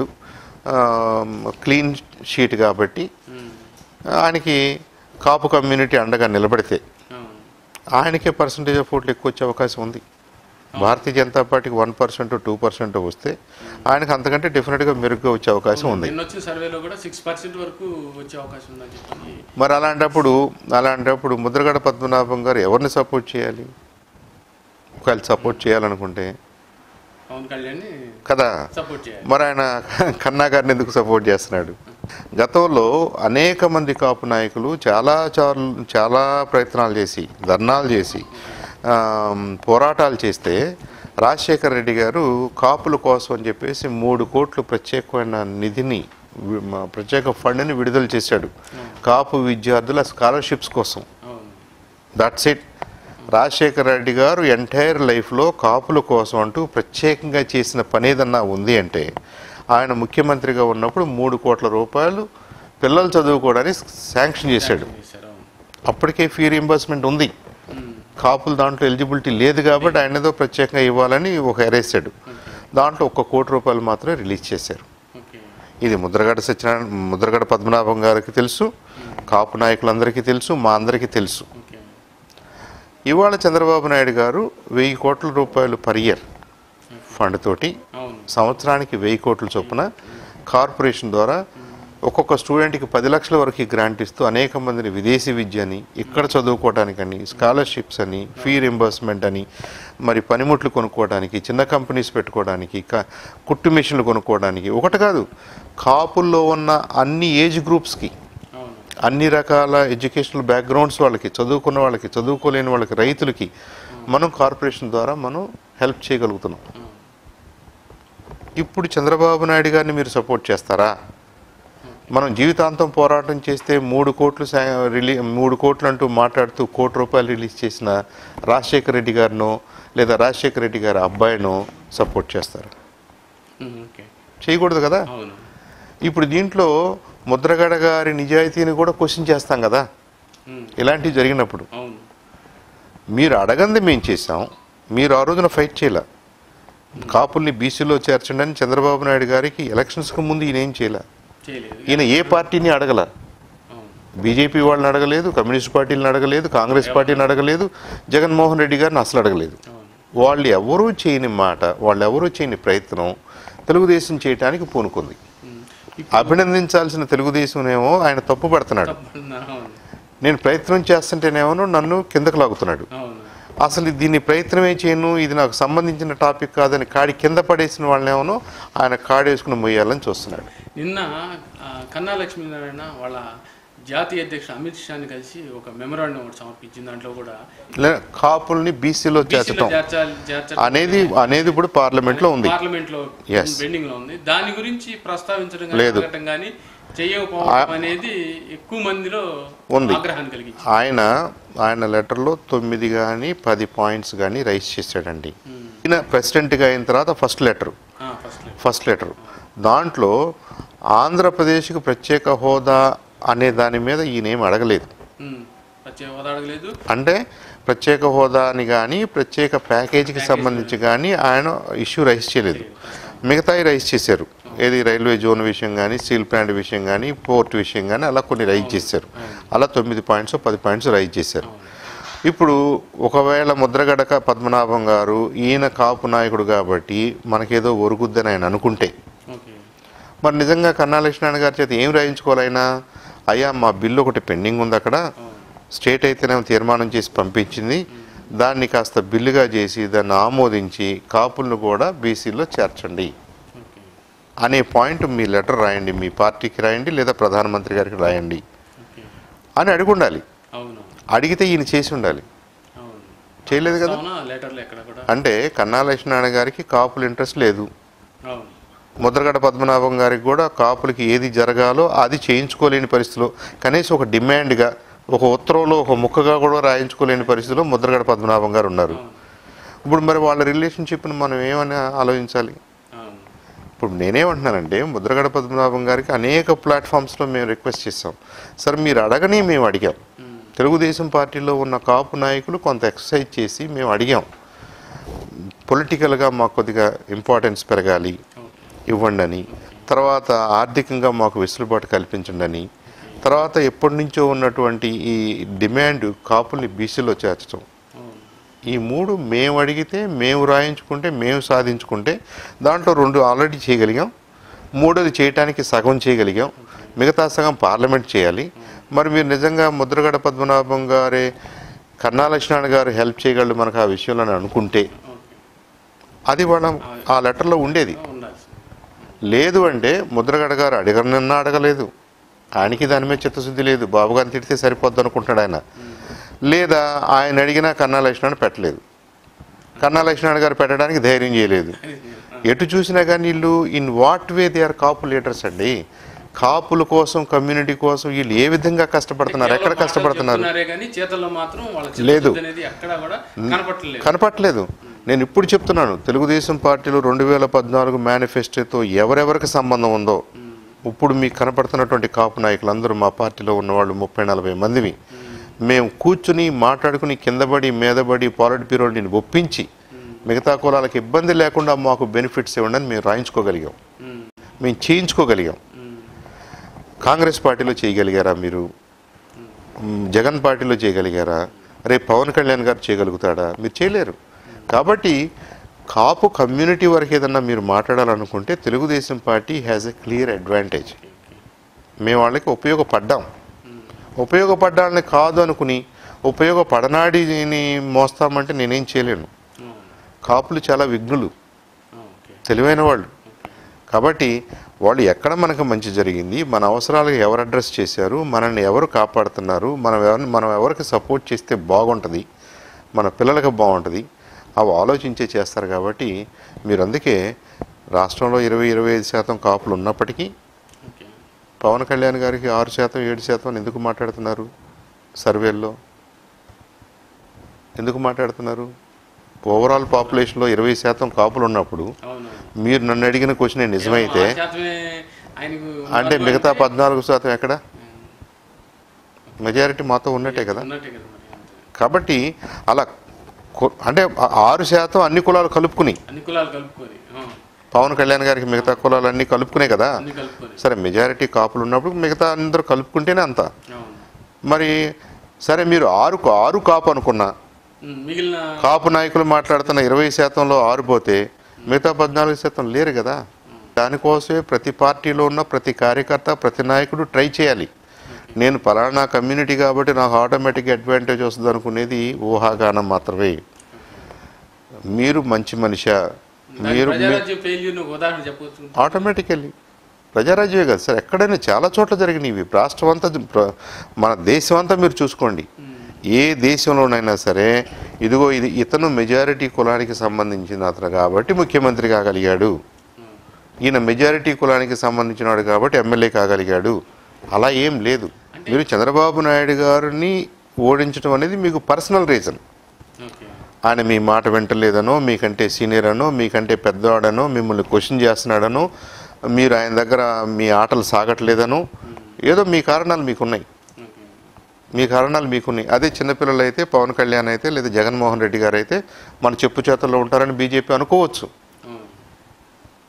క్లీన్ షీట్ కాబట్టి ఆయనకి కాపు కమ్యూనిటీ అండగా నిలబడితే ఆయనకే పర్సంటేజ్ ఆఫ్ ఓట్లు ఎక్కువ వచ్చే అవకాశం ఉంది భారతీయ జనతా పార్టీకి వన్ పర్సెంట్ టూ పర్సెంట్ వస్తే ఆయనకు అంతకంటే డెఫినెట్గా మెరుగ్గా వచ్చే అవకాశం ఉంది నిన్న వచ్చిన సర్వేలో కూడా సిక్స్ పర్సెంట్ వరకు వచ్చే అవకాశం ఉందని చెప్పని మరి అలాంటప్పుడు అలాంటప్పుడు ముద్రగడ పద్మనాభం గారు ఎవరిని సపోర్ట్ చేయాలి ఒకవేళ సపోర్ట్ చేయాలనుకుంటే పవన్ కళ్యాణ్ కదా సపోర్ట్ చేయాలి మరి ఆయన కన్నా గారిని ఎందుకు సపోర్ట్ చేస్తున్నాడు గతంలో అనేక మంది కాపు నాయకులు చాలా చాలు చాలా ప్రయత్నాలు చేసి ధర్నాలు చేసి ఆ, పోరాటాలు చేస్తే రాజశేఖర్ రెడ్డి గారు కాపుల కోసం అని చెప్పేసి మూడు కోట్లు ప్రత్యేకమైన నిధిని వి- మ- ప్రత్యేక ఫండ్ని విడుదల చేశాడు కాపు విద్యార్థుల స్కాలర్షిప్స్ కోసం అవును దట్స్ ఇట్ రాజశేఖర రెడ్డి గారు ఎంటైర్ లైఫ్లో కాపుల కోసం అంటూ ప్రత్యేకంగా చేసిన పని ఏదన్నా ఉంది అంటే ఆయన ముఖ్యమంత్రిగా ఉన్నప్పుడు మూడు కోట్ల రూపాయలు పిల్లలు చదువుకోవడానికి శాంక్షన్ చేశాడు చేశారు అవును అప్పటికే ఫీ రీంబర్స్మెంట్ ఉంది ఉమ్. కాపులు దాంట్లో ఎలిజిబిలిటీ లేదు కాబట్టి ఆయన ఏదో ప్రత్యేకంగా ఇవ్వాలని ఒక ఎరేసాడు దాంట్లో ఒక్క కోటి రూపాయలు మాత్రమే రిలీజ్ చేశారు ఓకే ఇది ముద్రగడ సత్యనారాయణ ముద్రగడ పద్మనాభం గారికి తెలుసు కాపు నాయకులందరికీ తెలుసు మా అందరికీ తెలుసు ఓకే ఇవాళ చంద్రబాబు నాయుడు గారు వెయ్యి కోట్ల రూపాయలు పర్ ఇయర్ ఫండ్ తోటి అవును సంవత్సరానికి వెయ్యి కోట్ల చొప్పున కార్పొరేషన్ ద్వారా ఒక్కొక్క స్టూడెంట్కి పది లక్షల వరకు గ్రాంట్ ఇస్తూ అనేక మందిని విదేశీ విద్యని ఇక్కడ చదువుకోవడానికని స్కాలర్షిప్స్ అని ఫీ రింబర్స్మెంట్ అని మరి పనిముట్లు కొనుక్కోవడానికి చిన్న కంపెనీస్ పెట్టుకోవడానికి క- కుట్టు మిషన్లు కొనుక్కోవడానికి ఒకటి కాదు కాపుల్లో ఉన్న అన్ని ఏజ్ గ్రూప్స్కి అవును అన్ని రకాల ఎడ్యుకేషనల్ బ్యాక్గ్రౌండ్స్ వాళ్ళకి చదువుకున్న వాళ్ళకి చదువుకోలేని వాళ్ళకి రైతులకి మనం కార్పొరేషన్ ద్వారా మనం హెల్ప్ చేయగలుగుతున్నాం ఇప్పుడు చంద్రబాబు నాయుడు గారిని మీరు సపోర్ట్ చేస్తారా మనం జీవితాంతం పోరాటం చేస్తే మూడు కోట్లు సా- రిలీ మూడు కోట్లు అంటూ మాట్లాడుతూ కోటి రూపాయలు రిలీజ్ చేసిన రాజశేఖర రెడ్డి గారినో లేదా రాజశేఖర రెడ్డి గారి అబ్బాయినో సపోర్ట్ చేస్తారు ఉమ్, ఓకే చేయకూడదు కదా అవును ఇప్పుడు దీంట్లో ముద్రగడ గారి నిజాయితీని కూడా క్వశ్చన్ చేస్తాం కదా ఉమ్, ఇలాంటివి జరిగినప్పుడు అవును మీరు అడగంది మేము చేసాం మీరు ఆ రోజున ఫైట్ చేయలే కాపుల్ని బీసీలో చేర్చండి అని చంద్రబాబు నాయుడు గారికి ఎలక్షన్స్కి ముందు ఈయన ఏం చేయలే చేయలేదు ఈయన ఏ పార్టీని అడగల అవును బీజేపీ వాళ్ళని అడగలేదు కమ్యూనిస్ట్ పార్టీలను అడగలేదు కాంగ్రెస్ పార్టీని అడగలేదు జగన్మోహన్ రెడ్డి గారిని అసలు అడగలేదు అవును వాళ్ళు ఎవరూ చేయని మాట వాళ్ళు ఎవరూ చేయని ప్రయత్నం తెలుగుదేశం చేయటానికి పూనుకుంది ఉమ్, అభినందించాల్సిన తెలుగుదేశంనేమో ఆయన తప్పు పడుతున్నాడు తప్పకుండా అవును నేను ప్రయత్నం చేస్తుంటేనేమో నన్ను కిందకు లాగుతున్నాడు అవును అసలు దీన్ని ప్రయత్నమే చేయను ఇది నాకు సంబంధించిన టాపిక్ కాదని కాడి కింద పడేసిన వాళ్ళనేమో ఆయన కాడేసుకుని మొయ్యాలని చూస్తున్నాడు నిన్న ఆ, కన్నా లక్ష్మీనారాయణ వాళ్ళ జాతీయ అధ్యక్షుడు అమిత్ షాని కలిసి ఒక మెమరాండం ఒకటి సమర్పించిన దాంట్లో కూడా లే కాపుల్ని బీసీలో బీసీలో చేర్చటం చేర్చాలి చేర్చాలి అనేది అనేది ఇప్పుడు పార్లమెంట్లో ఉంది పార్లమెంట్ లో Yes. బెండింగ్ లో ఉంది దాని గురించి ప్రస్తావించడం కానీ లేదు. అడగటం కానీ చేయకపోవడం అనేది ఎక్కువ మందిలో ఉంది. ఆగ్రహాన్ని కలిగించింది ఆయన ఆయన లెటర్లో తొమ్మిది కానీ పది పాయింట్స్ కానీ రైస్ చేశాడండి ఈయన ప్రెసిడెంట్గా అయిన తర్వాత first letter first first letter దాంట్లో ఆంధ్రప్రదేశ్కి ప్రత్యేక హోదా అనే దాని మీద ఈయనేం అడగలేదు ప్రత్యేక హోదా అడగలేదు అంటే ప్రత్యేక హోదాని కానీ ప్రత్యేక ప్యాకేజీకి సంబంధించి కానీ ఆయన ఇష్యూ రైస్ చేయలేదు మిగతాయి రైస్ చేశారు ఏది రైల్వే జోన్ విషయం కానీ స్టీల్ ప్లాంట్ విషయం కానీ పోర్ట్ విషయం కానీ అలా కొన్ని రైజ్ చేశారు అలా తొమ్మిది పాయింట్స్ పది పాయింట్స్ రైజ్ చేశారు ఇప్పుడు ఒకవేళ ముద్రగడక పద్మనాభం గారు ఈయన కాపు నాయకుడు కాబట్టి మనకేదో ఒరుగుద్దని ఆయన అనుకుంటే ఓకే మరి నిజంగా కన్నా లక్ష్మణ్ గారి చేత ఏం రాయించుకోవాలైనా అయ్యా మా బిల్లు ఒకటి పెండింగ్ ఉంది అక్కడ స్టేట్ అయితేనేమో తీర్మానం చేసి పంపించింది దాన్ని కాస్త బిల్లుగా చేసి దాన్ని ఆమోదించి కాపులను కూడా బీసీలో చేర్చండి ఓకే అనే పాయింట్ మీ లెటర్ రాయండి మీ పార్టీకి రాయండి లేదా ప్రధానమంత్రి గారికి రాయండి ఓకే అని అడిగి ఉండాలి అవును అడిగితే ఈయన చేసి ఉండాలి అవును చేయలేదు కదా అవునా లెటర్లు ఎక్కడ కూడా అంటే కన్నా లక్ష్మీనారాయణ గారికి కాపులు ఇంట్రెస్ట్ లేదు అవును ముద్రగడ పద్మనాభం గారికి కూడా కాపులకి ఏది జరగాలో అది చేయించుకోలేని పరిస్థితిలో కనీసం ఒక డిమాండ్గా ఒక ఉత్తరంలో ఒక ముక్కగా కూడా రాయించుకోలేని పరిస్థితిలో ముద్రగడ పద్మనాభం గారు ఉన్నారు ఇప్పుడు మరి వాళ్ళ రిలేషన్షిప్ని మనం ఏమని ఆలోచించాలి అవును ఇప్పుడు నేనేమంటున్నానంటే ముద్రగడ పద్మనాభం గారికి అనేక ప్లాట్ఫామ్స్లో మేము రిక్వెస్ట్ చేస్తాం సార్ మీరు అడగని మేము అడిగాం తెలుగుదేశం పార్టీలో ఉన్న కాపు నాయకులు కొంత ఎక్సర్సైజ్ చేసి మేము అడిగాం పొలిటికల్గా మాకు కొద్దిగా ఇంపార్టెన్స్ పెరగాలి ఇవ్వండి అని తర్వాత ఆర్థికంగా మాకు వెసులుబాటు కల్పించండి అని తర్వాత ఎప్పటి నుంచో ఉన్నటువంటి ఈ డిమాండ్ కాపుల్ని బీసీలో చేర్చడం అవును ఈ మూడు మేము అడిగితే మేము రాయించుకుంటే మేము సాధించుకుంటే దాంట్లో రెండు ఆల్రెడీ చేయగలిగాం మూడోది చేయటానికి సగం చేయగలిగాం మిగతా సగం పార్లమెంట్ చేయాలి మరి మీరు నిజంగా ముద్రగడ పద్మనాభం గారే కన్నా లక్ష్మణ్ గారు హెల్ప్ చేయగలరు మనకు ఆ విషయంలో అని అనుకుంటే ఓకే అది వాళ్ళ ఆ లెటర్లో ఉండేది ఉండాలి లేదు అంటే ముద్రగడ గారు అడగనన్నా అడగలేదు ఆయనకి దాని మీద చిత్తశుద్ధి లేదు బాబు గారిని తిడితే సరిపోద్ది అనుకుంటున్నాడు ఆయన లేదా ఆయన అడిగినా కన్నా లక్ష్మణ్ పెట్టలేదు కన్నా లక్ష్మణ్ గారు పెట్టడానికి ధైర్యం చేయలేదు ఎటు చూసినా కానీ వీళ్ళు in what way they are Kapu leaders అండి కాపుల కోసం కమ్యూనిటీ కోసం వీళ్ళు ఏ విధంగా కష్టపడుతున్నారు ఎక్కడ కేవలం మాటలు కష్టపడుతున్నారు చెప్తున్నారే కానీ చేతల్లో మాత్రం వాళ్ళ లేదు. చిత్తశుద్ధి అనేది ఎక్కడ కూడా కనపట్టలేదు కనపట్లేదు నేను ఇప్పుడు చెప్తున్నాను తెలుగుదేశం పార్టీలో రెండు వేల పద్నాలుగు మేనిఫెస్టోతో ఎవరెవరికి సంబంధం ఉందో ఇప్పుడు మీకు కనపడుతున్నటువంటి కాపు నాయకులు అందరూ మా పార్టీలో ఉన్నవాళ్ళు ముప్పై నలభై మందివి మేము కూర్చుని మాట్లాడుకుని కిందబడి మీదబడి పాలిట్ బ్యూరోని ఒప్పించి మిగతా కులాలకు ఇబ్బంది లేకుండా మాకు బెనిఫిట్స్ ఇవ్వండి అని మేము రాయించుకోగలిగాం ఉమ్, మేము చేయించుకోగలిగాం ఉమ్, కాంగ్రెస్ పార్టీలో చేయగలిగారా మీరు మ్, జగన్ పార్టీలో చేయగలిగారా రేపు పవన్ కళ్యాణ్ గారు చేయగలుగుతాడా మీరు చేయలేరు కాబట్టి కాపు కమ్యూనిటీ వరకు ఏదన్నా మీరు మాట్లాడాలనుకుంటే Telugu Desam party has a clear advantage మేము వాళ్ళకి ఉపయోగపడ్డాం ఉపయోగపడ్డాలని కాదు అనుకుని ఉపయోగపడనాడిని మోస్తామంటే నేనేం చేయలేను అవును, కాపులు చాలా విఘ్నులు ఆ, ఓకే తెలివైన వాళ్ళు కాబట్టి వాళ్ళు ఎక్కడ మనకు మంచి జరిగింది మన అవసరాలకు ఎవరు అడ్రస్ చేశారు మనల్ని ఎవరు కాపాడుతున్నారు మనం ఎవరిని మనం ఎవరికి సపోర్ట్ చేస్తే బాగుంటుంది మన పిల్లలకు బాగుంటుంది అవి ఆలోచించే చేస్తారు కాబట్టి మీరు అందుకే రాష్ట్రంలో ఇరవై ఇరవై ఐదు శాతం కాపులు ఉన్నప్పటికీ ఓకే పవన్ కళ్యాణ్ గారికి ఆరు శాతం ఏడు శాతం అని ఎందుకు మాట్లాడుతున్నారు సర్వేల్లో ఎందుకు మాట్లాడుతున్నారు ఓవరాల్ పాపులేషన్లో ఇరవై శాతం కాపులు ఉన్నప్పుడు అవును మీరు నన్ను అడిగిన క్వశ్చన్ నిజమైతే ఆ శాతమే ఆయనకు అంటే మిగతా పద్నాలుగు శాతం ఎక్కడ మెజారిటీ మాతో ఉన్నట్టే కదా ఉన్నట్టే కదా మరి అంతే. కాబట్టి అలా కొ- అంటే ఆ- ఆరు శాతం అన్ని కులాలు కలుపుకుని అన్ని కులాలు కలుపుకొని ఆ, పవన్ కళ్యాణ్ గారికి మిగతా కులాలు అన్ని కలుపుకునే కదా అన్ని కలుపుకొని సరే మెజారిటీ కాపులు ఉన్నప్పుడు మిగతా అందరూ కలుపుకుంటేనే అంత అవును మరి సరే మీరు ఆరు ఆరు కాపు అనుకున్నా ఉమ్, మిగిలిన కాపు నాయకులు మాట్లాడుతున్న ఇరవై శాతంలో ఆరు పోతే మిగతా పద్నాలుగు శాతం లేరు కదా దానికోసమే ప్రతి పార్టీలో ఉన్న ప్రతి కార్యకర్త ప్రతి నాయకుడు ట్రై చేయాలి నేను పలానా కమ్యూనిటీ కాబట్టి నాకు ఆటోమేటిక్ అడ్వాంటేజ్ వస్తుంది అనుకునేది ఊహాగానం మాత్రమే మీరు మంచి మనిషా మీరు మీ- ప్రజారాజ్య ఫెయిల్యూర్ ఉదాహరణ చెప్పవచ్చు ఆటోమేటికల్లీ ప్రజారాజ్యమే కదా సార్ ఎక్కడైనా చాలా చోట్ల జరిగినాయి ఇవి రాష్ట్రం అంతా ప్ర- మన దేశం అంతా మీరు చూసుకోండి ఏ దేశంలోనైనా సరే ఇదిగో ఇది ఇతను మెజారిటీ కులానికి సంబంధించిన అతను కాబట్టి ముఖ్యమంత్రి కాగలిగాడు ఈయన మెజారిటీ కులానికి సంబంధించినవాడు కాబట్టి ఎమ్మెల్యే కాగలిగాడు అలా ఏం లేదు మీరు చంద్రబాబు నాయుడు గారిని ఓడించడం అనేది మీకు పర్సనల్ రీజన్ ఓకే ఆయన మీ మాట వింటలేదనో మీకంటే సీనియర్ అనో మీకంటే పెద్దవాడనో మిమ్మల్ని క్వశ్చన్ చేస్తున్నాడనో మీరు ఆయన దగ్గర మీ ఆటలు సాగట్లేదనో ఏదో మీ కారణాలు మీకున్నాయి ఓకే మీ కారణాలు మీకున్నాయి అదే చిన్నపిల్లలు అయితే పవన్ కళ్యాణ్ అయితే లేదా జగన్మోహన్ రెడ్డి గారు అయితే మన చెప్పు చేతల్లో ఉంటారని బీజేపీ అనుకోవచ్చు ఆ,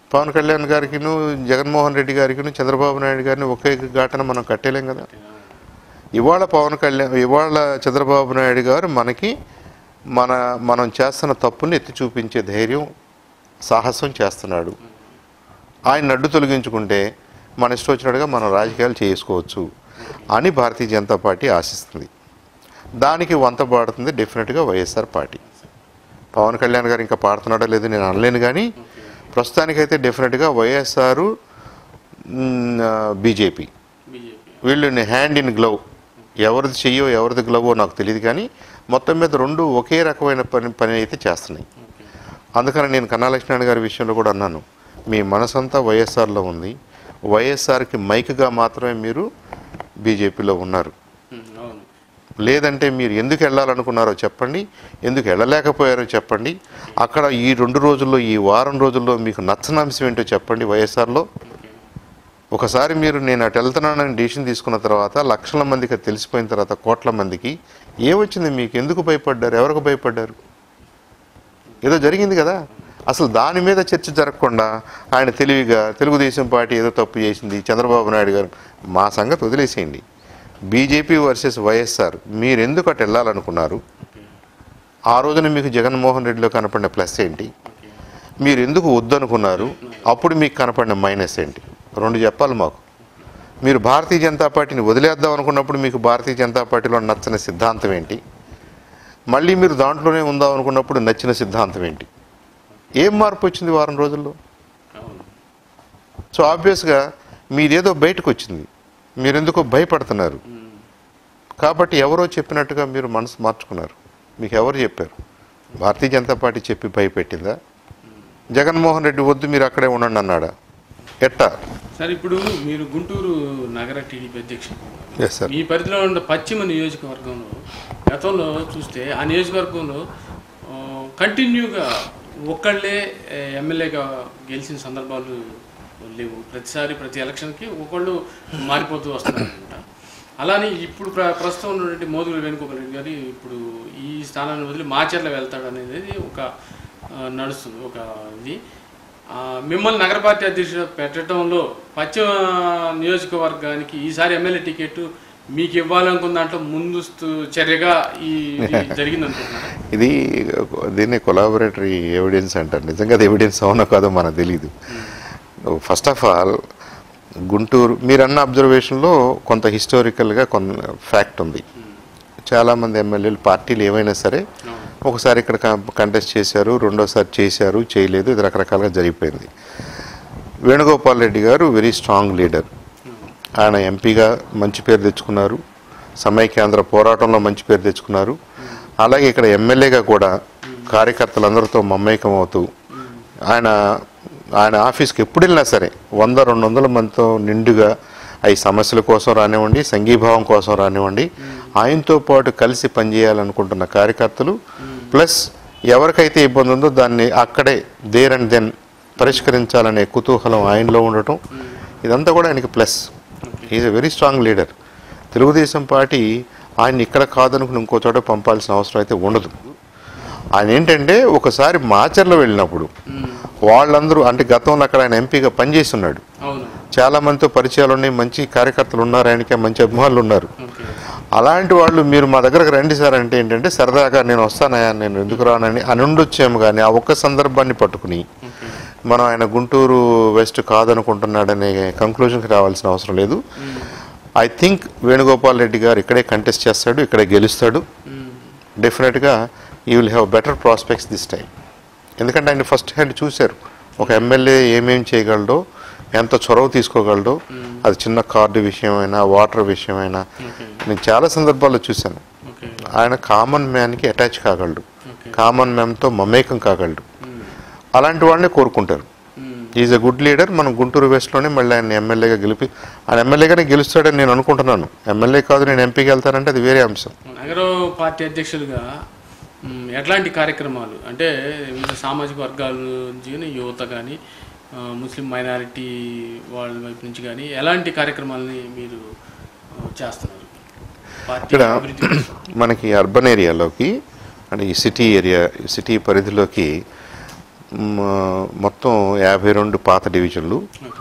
పవన్ కళ్యాణ్ గారికిను జగన్మోహన్ రెడ్డి గారికిను చంద్రబాబు నాయుడు గారిని ఒకే ఘాటన మనం కట్టేలేం కదా ఇవాళ పవన్ కళ్యాణ్ ఇవాళ చంద్రబాబు నాయుడు గారు మనకి మన మనం చేస్తున్న తప్పుని ఎత్తి చూపించే ధైర్యం సాహసం చేస్తున్నాడు ఆయన అడ్డు తొలగించుకుంటే మన ఇష్టం వచ్చినట్టుగా మనం రాజకీయాలు చేసుకోవచ్చు అని భారతీయ జనతా పార్టీ ఆశిస్తుంది దానికి వంత పాడుతుంది డెఫినెట్గా వైఎస్ఆర్ పార్టీ పవన్ కళ్యాణ్ గారు ఇంకా పాడుతున్నాడో లేదో నేను అనలేను కానీ ప్రస్తుతానికైతే డెఫినెట్గా వైఎస్ఆర్ బీజేపీ బీజేపీ వీళ్ళు హ్యాండ్ ఇన్ గ్లవ్ ఎవరిది చెయ్యో ఎవరిది గ్లవో నాకు తెలియదు కానీ మొత్తం మీద రెండు ఒకే రకమైన పని పని అయితే చేస్తున్నాయి అందుకని నేను కన్నా లక్ష్మణ్ గారి విషయంలో కూడా అన్నాను మీ మనసంతా వైఎస్ఆర్లో ఉంది వైఎస్ఆర్కి మైక్గా మాత్రమే మీరు బీజేపీలో ఉన్నారు అవును లేదంటే మీరు ఎందుకు వెళ్ళాలనుకున్నారో చెప్పండి ఎందుకు వెళ్ళలేకపోయారో చెప్పండి అక్కడ ఈ రెండు రోజుల్లో ఈ వారం రోజుల్లో మీకు నచ్చని అంశం ఏంటో చెప్పండి వైఎస్ఆర్లో ఒకసారి మీరు నేను అటు వెళ్తున్నానని డిసిషన్ తీసుకున్న తర్వాత లక్షల మందికి అది తెలిసిపోయిన తర్వాత కోట్ల మందికి ఏమొచ్చింది మీకు ఎందుకు భయపడ్డారు ఎవరికి భయపడ్డారు ఏదో జరిగింది కదా అసలు దాని మీద చర్చ జరగకుండా ఆయన తెలివిగా తెలుగుదేశం పార్టీ ఏదో తప్పు చేసింది చంద్రబాబు నాయుడు గారు మా సంగతి వదిలేసేయండి బీజేపీ వర్సెస్ వైఎస్ఆర్ మీరు ఎందుకు అటు వెళ్ళాలనుకున్నారు ఆ రోజున మీకు జగన్మోహన్ రెడ్డిలో కనపడిన ప్లస్ ఏంటి మీరు ఎందుకు వద్దనుకున్నారు అప్పుడు మీకు కనపడిన మైనస్ ఏంటి రెండు చెప్పాలి మాకు మీరు భారతీయ జనతా పార్టీని వదిలేద్దాం అనుకున్నప్పుడు మీకు భారతీయ జనతా పార్టీలో నచ్చని సిద్ధాంతం ఏంటి మళ్ళీ మీరు దాంట్లోనే ఉందాం అనుకున్నప్పుడు నచ్చిన సిద్ధాంతం ఏంటి ఏం మార్పు వచ్చింది వారం రోజుల్లో అవును సో ఆబ్వియస్గా మీదేదో బయటకు వచ్చింది మీరు ఎందుకో భయపడుతున్నారు కాబట్టి ఎవరో చెప్పినట్టుగా మీరు మనసు మార్చుకున్నారు మీకు ఎవరు చెప్పారు భారతీయ జనతా పార్టీ చెప్పి భయపెట్టిందా జగన్మోహన్ రెడ్డి వద్దు మీరు అక్కడే ఉండండి అన్నాడా ఎట్టా సార్ ఇప్పుడు మీరు గుంటూరు నగర టీడీపీ అధ్యక్షులు ఎస్ సార్ మీ పరిధిలో ఉన్న పశ్చిమ నియోజకవర్గంలో గతంలో చూస్తే ఆ నియోజకవర్గంలో ఆ, కంటిన్యూగా ఒక్కళ్ళే ఏ, ఎమ్మెల్యేగా గెలిచిన సందర్భాలు లేవు ప్రతిసారి ప్రతి ఎలక్షన్కి ఒకళ్ళు మారిపోతూ వస్తున్నారనమాట అలానే ఇప్పుడు ప్ర ప్రస్తుతం ఉన్నటువంటి మోదుగుల వేణుగోపాల్ రెడ్డి గారు ఇప్పుడు ఈ స్థానాన్ని వదిలి మాచర్ల వెళ్తాడు అనేది ఒక ఆ, నడుస్తుంది ఒక ఇది ఆ, మిమ్మల్ని నగర పార్టీ అధ్యక్షుడు పెట్టడంలో పశ్చిమ నియోజకవర్గానికి ఈసారి ఎమ్మెల్యే టికెట్ మీకు ఇవ్వాలనుకున్న దాంట్లో ముందస్తు చర్యగా ఈ ఇది జరిగింది అనుకుంటున్నారా ఇది దీన్ని కొలాబరేటరీ ఎవిడెన్స్ అంటారు నిజంగా అది ఎవిడెన్స్ అవునో కాదో మనకు తెలియదు ఫస్ట్ ఆఫ్ ఆల్ గుంటూరు మీరు అన్న అబ్జర్వేషన్లో కొంత హిస్టారికల్గా కొంత ఫ్యాక్ట్ ఉంది చాలామంది ఎమ్మెల్యేలు పార్టీలు ఏమైనా సరే ఒకసారి ఇక్కడ కంటెస్ట్ చేశారు రెండోసారి చేశారు చేయలేదు ఇది రకరకాలుగా జరిగిపోయింది వేణుగోపాల్ రెడ్డి గారు వెరీ స్ట్రాంగ్ లీడర్ ఆయన ఎంపీగా మంచి పేరు తెచ్చుకున్నారు సమైక్యాంధ్ర పోరాటంలో మంచి పేరు తెచ్చుకున్నారు అలాగే ఇక్కడ ఎమ్మెల్యేగా కూడా కార్యకర్తలందరితో మమ్మేకం అవుతూ ఆయన ఆయన ఆఫీస్కి ఎప్పుడు వెళ్ళినా సరే వంద రెండు వందల మందితో నిండుగా అవి సమస్యల కోసం రానివ్వండి సంఘీభావం కోసం రానివ్వండి ఆయనతో పాటు కలిసి పనిచేయాలనుకుంటున్న కార్యకర్తలు ప్లస్ ఎవరికైతే ఇబ్బంది ఉందో దాన్ని అక్కడే దేర్ అండ్ దెన్ పరిష్కరించాలనే కుతూహలం ఆయనలో ఉండటం ఇదంతా కూడా ఆయనకి plus is a very strong leader Telugu Desam party ఆయన ఇక్కడ కాదనుకుని ఇంకో చోట పంపాల్సిన అవసరం అయితే ఉండదు ఆయన ఏంటంటే ఒకసారి మాచర్లో వెళ్ళినప్పుడు వాళ్ళందరూ అంటే గతంలో అక్కడ ఆయన ఎంపీగా పనిచేస్తున్నాడు అవును చాలా మందితో పరిచయాలు ఉన్నాయి మంచి కార్యకర్తలు ఉన్నారు ఆయనకి మంచి అభిమానులు ఉన్నారు ఓకే అలాంటి వాళ్ళు మీరు మా దగ్గరకు రండి సార్ అంటే ఏంటంటే సరదాగా నేను వస్తానయా నేను ఎందుకు రానని అని ఉండొచ్చేమో కానీ ఆ ఒక్క సందర్భాన్ని పట్టుకుని ఓకే మనం ఆయన గుంటూరు వెస్ట్ కాదనుకుంటున్నాడనే కంక్లూజన్కి రావాల్సిన అవసరం లేదు ఐ థింక్ వేణుగోపాల్ రెడ్డి గారు ఇక్కడే కంటెస్ట్ చేస్తాడు ఇక్కడే గెలుస్తాడు డెఫినెట్గా you will have better prospects this time ఎందుకంటే ఆయన ఫస్ట్ హ్యాండ్ చూశారు ఒక ఎమ్మెల్యే ఏమేం చేయగలడో ఎంత చొరవ తీసుకోగలడో అది చిన్న కార్డు విషయమైనా వాటర్ విషయమైనా ఓకే నేను చాలా సందర్భాల్లో చూశాను ఓకే ఆయన కామన్ మ్యాన్కి అటాచ్ కాగలడు ఓకే కామన్ మ్యాన్తో మమేకం కాగలడు అలాంటి వాళ్ళని కోరుకుంటారు hmm. Is a good leader మనం గుంటూరు వెస్ట్లోనే మళ్ళీ ఆయన ఎమ్మెల్యేగా గెలిపి ఆయన ఎమ్మెల్యేగానే గెలుస్తాడని నేను అనుకుంటున్నాను ఎమ్మెల్యే కాదు నేను ఎంపీకి వెళ్తానంటే అది వేరే అంశం నగర పార్టీ అధ్యక్షులుగా మ్, ఎట్లాంటి కార్యక్రమాలు అంటే వివిధ సామాజిక వర్గాల నుంచి కానీ యువత కానీ ముస్లిం మైనారిటీ వాళ్ళ వైపు నుంచి కానీ ఎలాంటి కార్యక్రమాలని మీరు ఆ, చేస్తున్నారు పార్టీ ఇక్కడ అభివృద్ధి కోసం. మనకి అర్బన్ ఏరియాలోకి అంటే ఈ సిటీ ఏరియా ఈ సిటీ పరిధిలోకి మ్, మొత్తం యాభై రెండు పాత డివిజన్లు ఓకే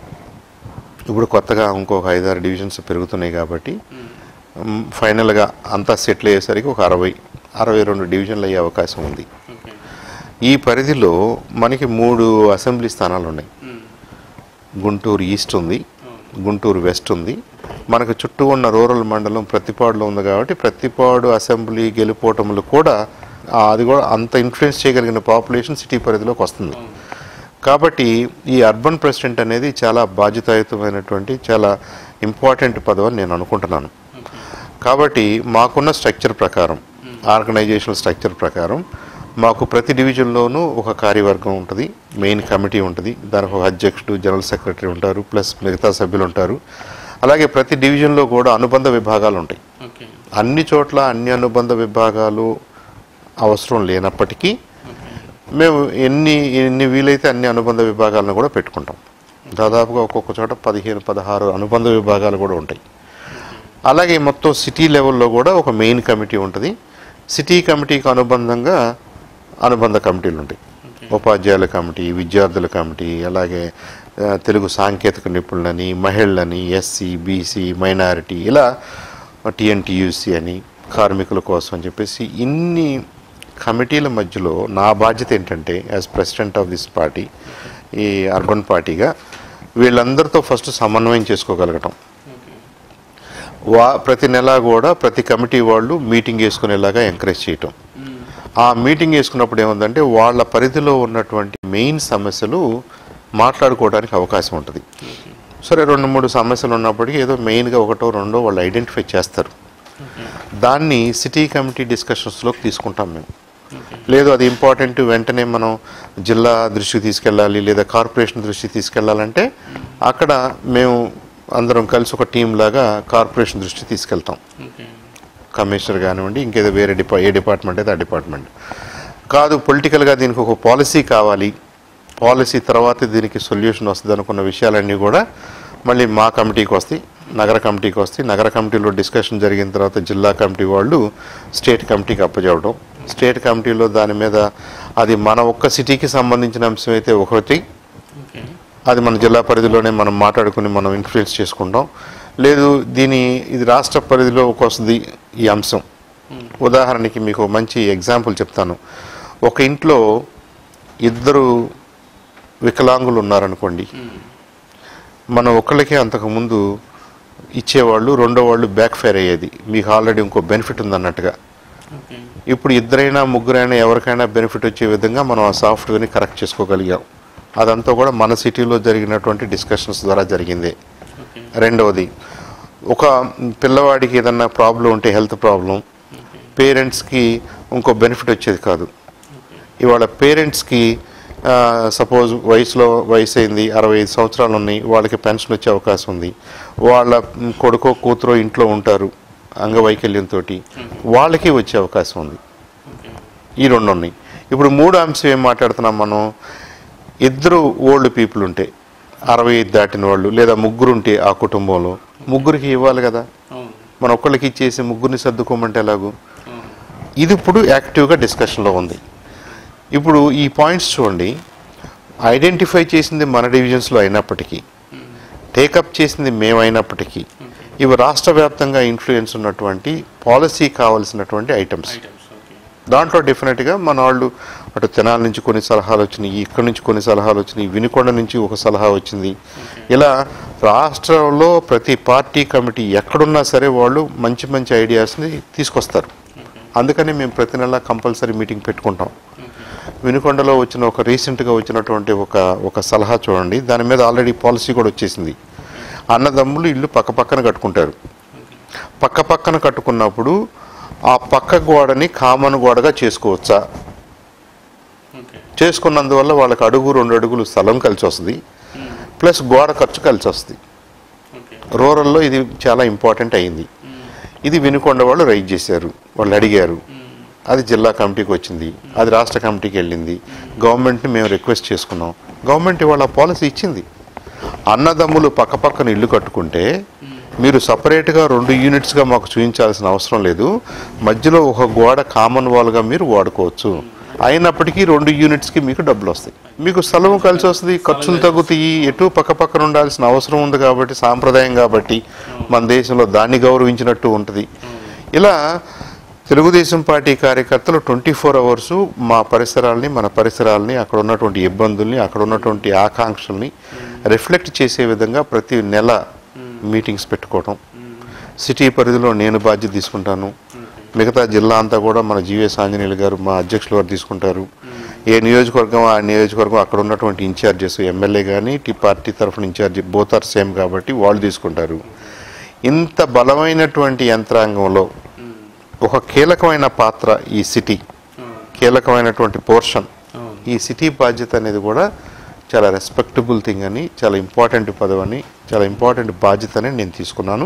ఇప్పుడు కొత్తగా ఇంకొక ఐదారు డివిజన్స్ పెరుగుతున్నాయి కాబట్టి మ్, ఫైనల్గా అంతా సెటిల్ అయ్యేసరికి ఒక అరవై అరవై రెండు డివిజన్లు అయ్యే అవకాశం ఉంది ఓకే ఈ పరిధిలో మనకి మూడు అసెంబ్లీ స్థానాలు ఉన్నాయి మ్మ్. గుంటూరు ఈస్ట్ ఉంది గుంటూరు వెస్ట్ ఉంది మనకు చుట్టూ ఉన్న రూరల్ మండలం ప్రతిపాడులో ఉంది కాబట్టి ప్రతిపాడు అసెంబ్లీ గెలుపోవటములు కూడా ఆ, అది కూడా అంత ఇన్ఫ్లుయెన్స్ చేయగలిగిన పాపులేషన్ సిటీ పరిధిలోకి వస్తుంది కాబట్టి ఈ అర్బన్ ప్రెసిడెంట్ అనేది చాలా బాధ్యతాయుతమైనటువంటి చాలా ఇంపార్టెంట్ పదవి అని నేను అనుకుంటున్నాను కాబట్టి మాకున్న స్ట్రక్చర్ ప్రకారం ఆర్గనైజేషనల్ స్ట్రక్చర్ ప్రకారం మాకు ప్రతి డివిజన్లోనూ ఒక కార్యవర్గం ఉంటుంది మెయిన్ కమిటీ ఉంటుంది దానికి ఒక అధ్యక్షుడు జనరల్ సెక్రటరీ ఉంటారు ప్లస్ మిగతా సభ్యులు ఉంటారు అలాగే ప్రతి డివిజన్లో కూడా అనుబంధ విభాగాలు ఉంటాయి ఓకే అన్ని చోట్ల అన్ని అనుబంధ విభాగాలు అవసరం లేనప్పటికీ మేము ఎన్ని ఎన్ని వీలైతే అన్ని అనుబంధ విభాగాలను కూడా పెట్టుకుంటాం దాదాపుగా ఒక్కొక్క చోట పదిహేను పదహారు అనుబంధ విభాగాలు కూడా ఉంటాయి అలాగే మొత్తం సిటీ లెవెల్లో కూడా ఒక మెయిన్ కమిటీ ఉంటుంది సిటీ కమిటీకి అనుబంధంగా అనుబంధ కమిటీలు ఉంటాయి ఉపాధ్యాయుల కమిటీ విద్యార్థుల కమిటీ అలాగే ఆ, తెలుగు సాంకేతిక నిపుణులని మహిళలని ఎస్సీ బీసీ మైనారిటీ ఇలా టిఎన్టీయూసీ అని కార్మికుల కోసం అని చెప్పేసి ఇన్ని కమిటీల మధ్యలో నా బాధ్యత ఏంటంటే as president of this party ఈ అర్బన్ పార్టీగా వీళ్ళందరితో ఫస్ట్ సమన్వయం చేసుకోగలగటం ఓకే వా ప్రతి నెల కూడా ప్రతి కమిటీ వాళ్ళు మీటింగ్ వేసుకునేలాగా ఎంకరేజ్ చేయటం ఆ మీటింగ్ వేసుకున్నప్పుడు ఏముందంటే వాళ్ళ పరిధిలో ఉన్నటువంటి మెయిన్ సమస్యలు మాట్లాడుకోవడానికి అవకాశం ఉంటుంది సరే రెండు మూడు సమస్యలు ఉన్నప్పటికీ ఏదో మెయిన్గా ఒకటో రెండో వాళ్ళు ఐడెంటిఫై చేస్తారు దాన్ని సిటీ కమిటీ డిస్కషన్స్లోకి తీసుకుంటాం మేము లేదు అది ఇంపార్టెంట్ వెంటనే మనం జిల్లా దృష్టికి తీసుకెళ్ళాలి లేదా కార్పొరేషన్ దృష్టికి తీసుకెళ్ళాలంటే అక్కడ మేము అందరం కలిసి ఒక టీం లాగా కార్పొరేషన్ దృష్టికి తీసుకెళ్తాం ఓకే కమిషనర్ కానివ్వండి ఇంకేదో వేరే డిపా ఏ డిపార్ట్మెంట్ అయితే ఆ డిపార్ట్మెంట్ కాదు పొలిటికల్గా దీనికి ఒక పాలసీ కావాలి పాలసీ తర్వాత దీనికి సొల్యూషన్ వస్తుంది అనుకున్న విషయాలన్నీ కూడా మళ్ళీ మా కమిటీకి వస్తాయి నగర కమిటీకి వస్తాయి నగర కమిటీలో డిస్కషన్ జరిగిన తర్వాత జిల్లా కమిటీ వాళ్ళు స్టేట్ కమిటీకి అప్పచెప్పడం స్టేట్ కమిటీలో దాని మీద అది మన ఒక్క సిటీకి సంబంధించిన అంశం అయితే ఒకటి ఓకే అది మన జిల్లా పరిధిలోనే మనం మాట్లాడుకుని మనం ఇన్ఫ్లుయెన్స్ చేసుకుంటాం లేదు దీని ఇది రాష్ట్ర పరిధిలోకి వస్తుంది ఈ అంశం ఉదాహరణకి మీకు ఒక మంచి ఎగ్జాంపుల్ చెప్తాను ఒక ఇంట్లో ఇద్దరు వికలాంగులు ఉన్నారనుకోండి మనం ఒకళ్ళకే అంతకుముందు ఇచ్చేవాళ్ళు రెండో వాళ్ళు బ్యాక్ ఫైర్ అయ్యేది మీకు ఆల్రెడీ ఇంకో బెనిఫిట్ ఉందన్నట్టుగా ఓకే ఇప్పుడు ఇద్దరైనా ముగ్గురైనా ఎవరికైనా బెనిఫిట్ వచ్చే విధంగా మనం ఆ సాఫ్ట్వేర్ని కరెక్ట్ చేసుకోగలిగాం అదంతా కూడా మన సిటీలో జరిగినటువంటి డిస్కషన్స్ ద్వారా జరిగింది ఓకే రెండవది ఒక పిల్లవాడికి ఏదన్నా ప్రాబ్లం ఉంటే హెల్త్ ప్రాబ్లం పేరెంట్స్కి ఇంకో బెనిఫిట్ వచ్చేది కాదు ఇవాళ పేరెంట్స్కి సపోజ్ వయసులో వయసు అయింది అరవై ఐదు సంవత్సరాలు ఉన్నాయి వాళ్ళకి పెన్షన్ వచ్చే అవకాశం ఉంది వాళ్ళ మ్, కొడుకో కూతురో ఇంట్లో ఉంటారు అంగవైకల్యంతో వాళ్ళకి వచ్చే అవకాశం ఉంది ఓకే ఈ రెండు ఉన్నాయి ఇప్పుడు మూడు అంశం ఏం మాట్లాడుతున్నాం మనం ఇద్దరు ఓల్డ్ పీపుల్ ఉంటే అరవై ఐదు దాటిన వాళ్ళు లేదా ముగ్గురు ఉంటే ఆ కుటుంబంలో ముగ్గురికి ఇవ్వాలి కదా అవును మన ఒక్కళ్ళకి ఇచ్చేసి ముగ్గురిని సర్దుకోమంటే ఎలాగూ అవును ఇది ఇప్పుడు యాక్టివ్గా డిస్కషన్లో ఉంది ఇప్పుడు ఈ పాయింట్స్ చూడండి ఐడెంటిఫై చేసింది మన డివిజన్స్లో అయినప్పటికీ టేకప్ చేసింది మేమైనప్పటికీ ఇవి రాష్ట్ర వ్యాప్తంగా ఇన్ఫ్లుయెన్స్ ఉన్నటువంటి పాలసీ కావాల్సినటువంటి ఐటమ్స్ ఐటమ్స్ ఓకే దాంట్లో డెఫినెట్గా మన వాళ్ళు అటు తెనాల నుంచి కొన్ని సలహాలు వచ్చినాయి ఇక్కడి నుంచి కొన్ని సలహాలు వచ్చినాయి వినుకొండ నుంచి ఒక సలహా వచ్చింది ఇలా రాష్ట్రంలో ప్రతి పార్టీ కమిటీ ఎక్కడున్నా సరే వాళ్ళు మంచి మంచి ఐడియాస్ని తీసుకొస్తారు అందుకని మేము ప్రతి నెల కంపల్సరీ మీటింగ్ పెట్టుకుంటాం వినుకొండలో వచ్చిన ఒక రీసెంట్గా వచ్చినటువంటి ఒక ఒక సలహా చూడండి దాని మీద ఆల్రెడీ పాలసీ కూడా వచ్చేసింది అన్నదమ్ములు ఇల్లు పక్క పక్కన కట్టుకుంటారు పక్క పక్కన కట్టుకున్నప్పుడు ఆ పక్క గోడని కామన్ గోడగా చేసుకోవచ్చా ఓకే చేసుకున్నందువల్ల వాళ్ళకి అడుగు రెండు అడుగులు స్థలం కలిసి వస్తుంది ప్లస్ గోడ ఖర్చు కలిసి వస్తుంది ఓకే రూరల్లో ఇది చాలా ఇంపార్టెంట్ అయింది ఇది వినుకొండ వాళ్ళు రైజ్ చేశారు వాళ్ళు అడిగారు అది జిల్లా కమిటీకి వచ్చింది అది రాష్ట్ర కమిటీకి వెళ్ళింది గవర్నమెంట్ని మేము రిక్వెస్ట్ చేసుకున్నాం గవర్నమెంట్ ఇవాళ పాలసీ ఇచ్చింది అన్నదమ్ములు పక్క పక్కన ఇల్లు కట్టుకుంటే మీరు సపరేట్గా రెండు యూనిట్స్గా మాకు చూపించాల్సిన అవసరం లేదు మధ్యలో ఒక గోడ కామన్ వాల్గా మీరు వాడుకోవచ్చు అయినప్పటికీ రెండు యూనిట్స్కి మీకు డబ్బులు వస్తాయి మీకు స్థలం కలిసి వస్తుంది ఖర్చులు తగ్గుతాయి ఎటు పక్క పక్కన ఉండాల్సిన అవసరం ఉంది కాబట్టి సాంప్రదాయం కాబట్టి మన దేశంలో దాన్ని గౌరవించినట్టు ఉంటుంది ఇలా తెలుగుదేశం పార్టీ కార్యకర్తలు ట్వంటీ ఫోర్ అవర్స్ మా పరిసరాల్ని మన పరిసరాల్ని అక్కడ ఉన్నటువంటి ఇబ్బందుల్ని అక్కడ ఉన్నటువంటి ఆకాంక్షల్ని రిఫ్లెక్ట్ చేసే విధంగా ప్రతి నెల మీటింగ్స్ పెట్టుకోవటం సిటీ పరిధిలో నేను బాధ్యత తీసుకుంటాను మిగతా జిల్లా అంతా కూడా మన జీవీఎస్ ఆంజనేయులు గారు మా అధ్యక్షులు వారు తీసుకుంటారు ఏ నియోజకవర్గం ఆ నియోజకవర్గం అక్కడ ఉన్నటువంటి ఇన్ఛార్జెస్ ఎమ్మెల్యే కానీ టీ పార్టీ తరఫున ఇన్ఛార్జి బోత్ ఆర్ సేమ్ కాబట్టి వాళ్ళు తీసుకుంటారు ఇంత బలమైనటువంటి యంత్రాంగంలో ఒక కీలకమైన పాత్ర ఈ సిటీ కీలకమైనటువంటి పోర్షన్ అవును ఈ సిటీ బాధ్యత అనేది కూడా చాలా రెస్పెక్టబుల్ థింగ్ అని చాలా ఇంపార్టెంట్ పదవి అని చాలా ఇంపార్టెంట్ బాధ్యత అని నేను తీసుకున్నాను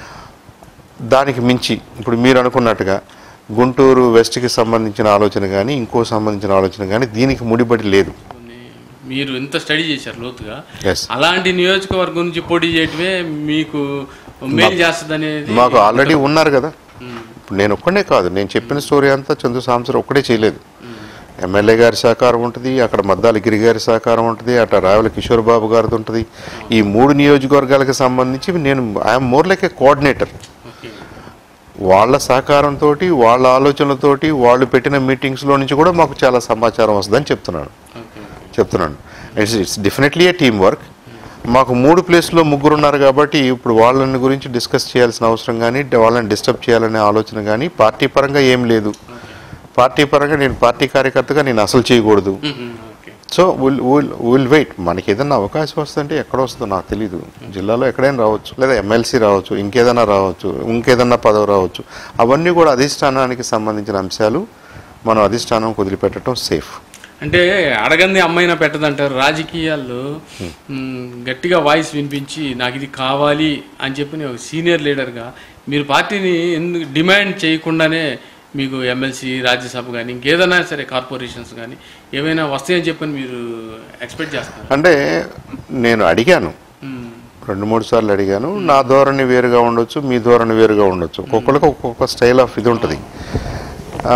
దానికి మించి ఇప్పుడు మీరు అనుకున్నట్టుగా గుంటూరు వెస్ట్కి సంబంధించిన ఆలోచన కానీ ఇంకో సంబంధించిన ఆలోచన కానీ దీనికి ముడిపడి లేదు కొన్ని మీరు ఎంత స్టడీ చేశారు లోతుగా ఎస్ అలాంటి నియోజకవర్గం నుంచి పోటీ చేయటమే మీకు మేలు చేస్తుంది అనేది మాకు ఆల్రెడీ ఉన్నారు కదా ఇప్పుడు నేను ఒక్కడే కాదు నేను చెప్పిన స్టోరీ అంతా చందు సాంసర్ ఒక్కడే చేయలేదు ఎమ్మెల్యే గారి సహకారం ఉంటుంది అక్కడ మద్దాల గిరి గారి సహకారం ఉంటుంది అక్కడ రావుల కిషోర్ బాబు గారిది ఉంటుంది ఈ మూడు నియోజకవర్గాలకు సంబంధించి నేను I'm more like a coordinator okay వాళ్ళ సహకారంతో వాళ్ళ ఆలోచనలతోటి వాళ్ళు పెట్టిన మీటింగ్స్లో నుంచి కూడా మాకు చాలా సమాచారం వస్తుందని చెప్తున్నాను ఓకే చెప్తున్నాను it's it's definitely a team work మాకు మూడు ప్లేస్లో ముగ్గురు ఉన్నారు కాబట్టి ఇప్పుడు వాళ్ళని గురించి డిస్కస్ చేయాల్సిన అవసరం కానీ వాళ్ళని డిస్టర్బ్ చేయాలనే ఆలోచన కానీ పార్టీ పరంగా ఏం లేదు పార్టీ పరంగా నేను పార్టీ కార్యకర్తగా నేను అసలు చేయకూడదు okay so will will will wait మనకి ఏదైనా అవకాశం వస్తుంటే ఎక్కడ వస్తుందో నాకు తెలియదు జిల్లాలో ఎక్కడైనా రావచ్చు లేదా ఎమ్మెల్సీ రావచ్చు ఇంకేదైనా రావచ్చు ఇంకేదైనా పదవి రావచ్చు అవన్నీ కూడా అధిష్టానానికి సంబంధించిన అంశాలు మనం అధిష్టానం వదిలిపెట్టడం సేఫ్ అంటే అడగంది అమ్మాయినా పెట్టదంటారు రాజకీయాల్లో మ్, గట్టిగా వాయిస్ వినిపించి నాకు ఇది కావాలి అని చెప్పి ఒక సీనియర్ లీడర్గా మీరు పార్టీని ఎందుకు డిమాండ్ చేయకుండానే మీకు ఎమ్మెల్సీ రాజ్యసభ కానీ ఇంకేదైనా సరే కార్పొరేషన్స్ కానీ ఏమైనా వస్తాయని చెప్పని మీరు ఎక్స్పెక్ట్ చేస్తున్నారు అంటే నేను అడిగాను రెండు మూడు సార్లు అడిగాను నా ధోరణి వేరుగా ఉండొచ్చు మీ ధోరణి వేరుగా ఉండొచ్చు ఒక్కొక్కరికి ఒక్కొక్క స్టైల్ ఆఫ్ ఇది ఉంటుంది ఆ,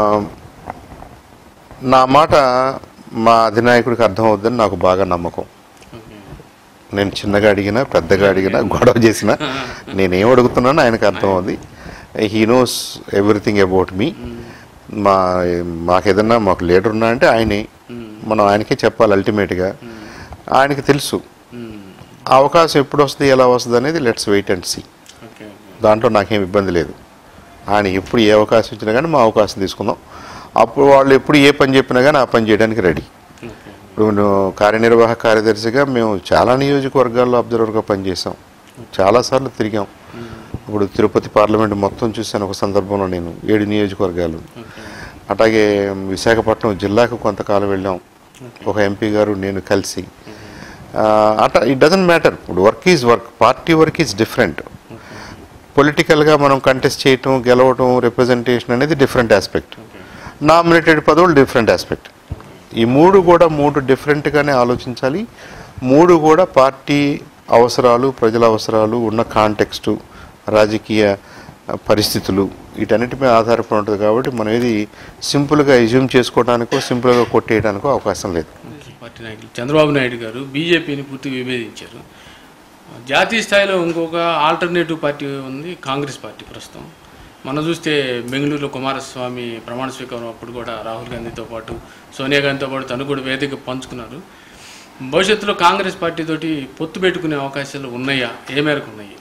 నా మాట మా అధినాయకుడికి అర్థం అవుద్దని నాకు బాగా నమ్మకం నేను చిన్నగా అడిగినా పెద్దగా అడిగినా గొడవ చేసినా నేనేం అడుగుతున్నానో ఆయనకు అర్థం అవుద్ది he knows everything about me మా మాకు ఏదన్నా మాకు లీడర్ ఉన్నా అంటే ఆయనే మనం ఆయనకే చెప్పాలి అల్టిమేట్గా ఆయనకి తెలుసు ఆ అవకాశం ఎప్పుడు వస్తుంది ఎలా వస్తుంది అనేది let's wait and see okay దాంట్లో నాకేం ఇబ్బంది లేదు ఆయన ఎప్పుడు ఏ అవకాశం ఇచ్చినా కానీ మా అవకాశం తీసుకుందాం అప్పుడు వాళ్ళు ఎప్పుడు ఏ పని చెప్పినా కానీ ఆ పని చేయడానికి రెడీ ఓకే ఇప్పుడు నేను కార్యనిర్వాహక కార్యదర్శిగా మేము చాలా నియోజకవర్గాల్లో అబ్జర్వర్గా పనిచేసాం చాలాసార్లు తిరిగాం ఇప్పుడు తిరుపతి పార్లమెంట్ మొత్తం చూశాను ఒక సందర్భంలో నేను ఏడు నియోజకవర్గాలు అట్లాగే విశాఖపట్నం జిల్లాకు కొంతకాలం వెళ్ళాం ఒక ఎంపీ గారు నేను కలిసి ఆ, అట్లా ఇట్ డజంట్ మ్యాటర్ ఇప్పుడు work is work party work is different పొలిటికల్గా మనం కంటెస్ట్ చేయటం గెలవటం రిప్రజెంటేషన్ అనేది డిఫరెంట్ ఆస్పెక్ట్ నామినేటెడ్ పదవులు డిఫరెంట్ ఆస్పెక్ట్ ఈ మూడు కూడా మూడు డిఫరెంట్గానే ఆలోచించాలి మూడు కూడా పార్టీ అవసరాలు ప్రజల అవసరాలు ఉన్న కాంటెక్స్టు రాజకీయ ఆ, పరిస్థితులు వీటన్నిటి మీద ఆధారపడి ఉంటుంది కాబట్టి మనం ఇది సింపుల్గా ఎజ్యూమ్ చేసుకోవడానికో సింపుల్గా కొట్టేయడానికో అవకాశం లేదు పార్టీ నాయకులు చంద్రబాబు నాయుడు గారు బీజేపీని పూర్తిగా విభేదించారు జాతీయ స్థాయిలో ఇంకొక ఆల్టర్నేటివ్ పార్టీ ఉంది కాంగ్రెస్ పార్టీ ప్రస్తుతం మనం చూస్తే బెంగళూరులో కుమారస్వామి ప్రమాణ స్వీకారం అప్పుడు కూడా రాహుల్ గాంధీతో పాటు సోనియా గాంధీతో పాటు తను కూడా వేదిక పంచుకున్నారు భవిష్యత్తులో కాంగ్రెస్ పార్టీ తోటి పొత్తు పెట్టుకునే అవకాశాలు ఉన్నాయా ఏ మేరకు ఉన్నాయి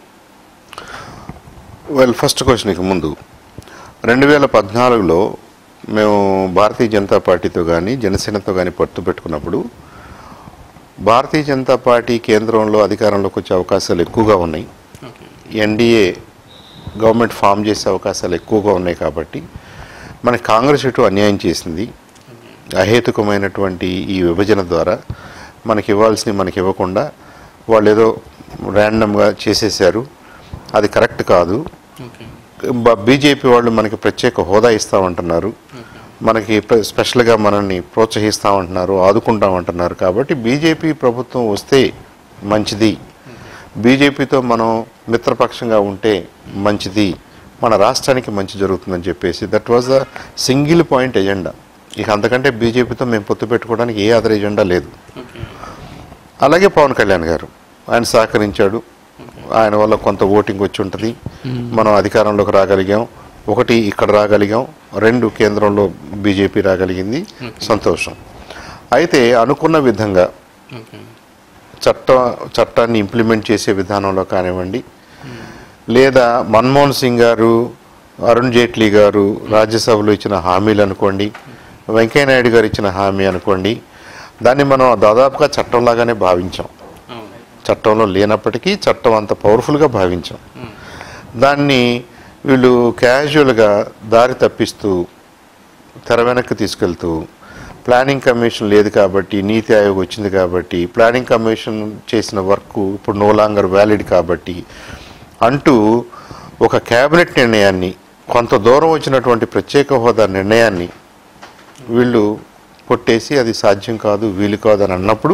వెల్ ఫస్ట్ క్వశ్చన్కి ముందు రెండు వేల పద్నాలుగులో మేము భారతీయ జనతా పార్టీతో కానీ జనసేనతో కానీ పొత్తు పెట్టుకున్నప్పుడు భారతీయ జనతా పార్టీ కేంద్రంలో అధికారంలోకి వచ్చే అవకాశాలు ఎక్కువగా ఉన్నాయి ఓకే ఎన్డీఏ గవర్నమెంట్ ఫామ్ చేసే అవకాశాలు ఎక్కువగా ఉన్నాయి కాబట్టి మనకి కాంగ్రెస్ ఇటు అన్యాయం చేసింది అహేతుకమైనటువంటి ఈ విభజన ద్వారా మనకి ఇవ్వాల్సినవి మనకి ఇవ్వకుండా వాళ్ళు ఏదో ర్యాండమ్గా చేసేసారు అది కరెక్ట్ కాదు ఓకే బీజేపీ వాళ్ళు మనకి ప్రత్యేక హోదా ఇస్తామంటున్నారు మనకి ప్ర- స్పెషల్గా మనల్ని ప్రోత్సహిస్తామంటున్నారు ఆదుకుంటామంటున్నారు కాబట్టి బీజేపీ ప్రభుత్వం వస్తే మంచిది బీజేపీతో మనం మిత్రపక్షంగా ఉంటే మంచిది మన రాష్ట్రానికి మంచి జరుగుతుందని చెప్పేసి that was the single point agenda ఇక అంతకంటే బీజేపీతో మేము పొత్తు పెట్టుకోవడానికి ఏ అదర్ ఎజెండా లేదు ఓకే అలాగే పవన్ కళ్యాణ్ గారు ఆయన సహకరించాడు ఆయన వల్ల కొంత ఓటింగ్ వచ్చి ఉంటుంది మనం అధికారంలోకి రాగలిగాం ఒకటి ఇక్కడ రాగలిగాం రెండు కేంద్రంలో బీజేపీ రాగలిగింది సంతోషం అయితే అనుకున్న విధంగా ఓకే చట్ట చట్టాన్ని ఇంప్లిమెంట్ చేసే విధానంలో కానివ్వండి లేదా మన్మోహన్ సింగ్ గారు అరుణ్ జైట్లీ గారు రాజ్యసభలో ఇచ్చిన హామీలు అనుకోండి వెంకయ్యనాయుడు గారు ఇచ్చిన హామీ అనుకోండి దాన్ని మనం దాదాపుగా చట్టంలాగానే భావించాం అవును చట్టంలో లేనప్పటికీ చట్టం అంత పవర్ఫుల్గా భావించాం దాన్ని వీళ్ళు క్యాజువల్గా దారి తప్పిస్తూ తెర వెనక్కి తీసుకెళ్తూ ప్లానింగ్ కమిషన్ లేదు కాబట్టి నీతి ఆయోగ్ వచ్చింది కాబట్టి ప్లానింగ్ కమిషన్ చేసిన వర్క్ ఇప్పుడు నో లాంగర్ వ్యాలిడ్ కాబట్టి అంటూ ఒక కేబినెట్ నిర్ణయాన్ని కొంత దూరం వచ్చినటువంటి ప్రత్యేక హోదా నిర్ణయాన్ని వీళ్ళు కొట్టేసి అది సాధ్యం కాదు వీలు కాదు అని అన్నప్పుడు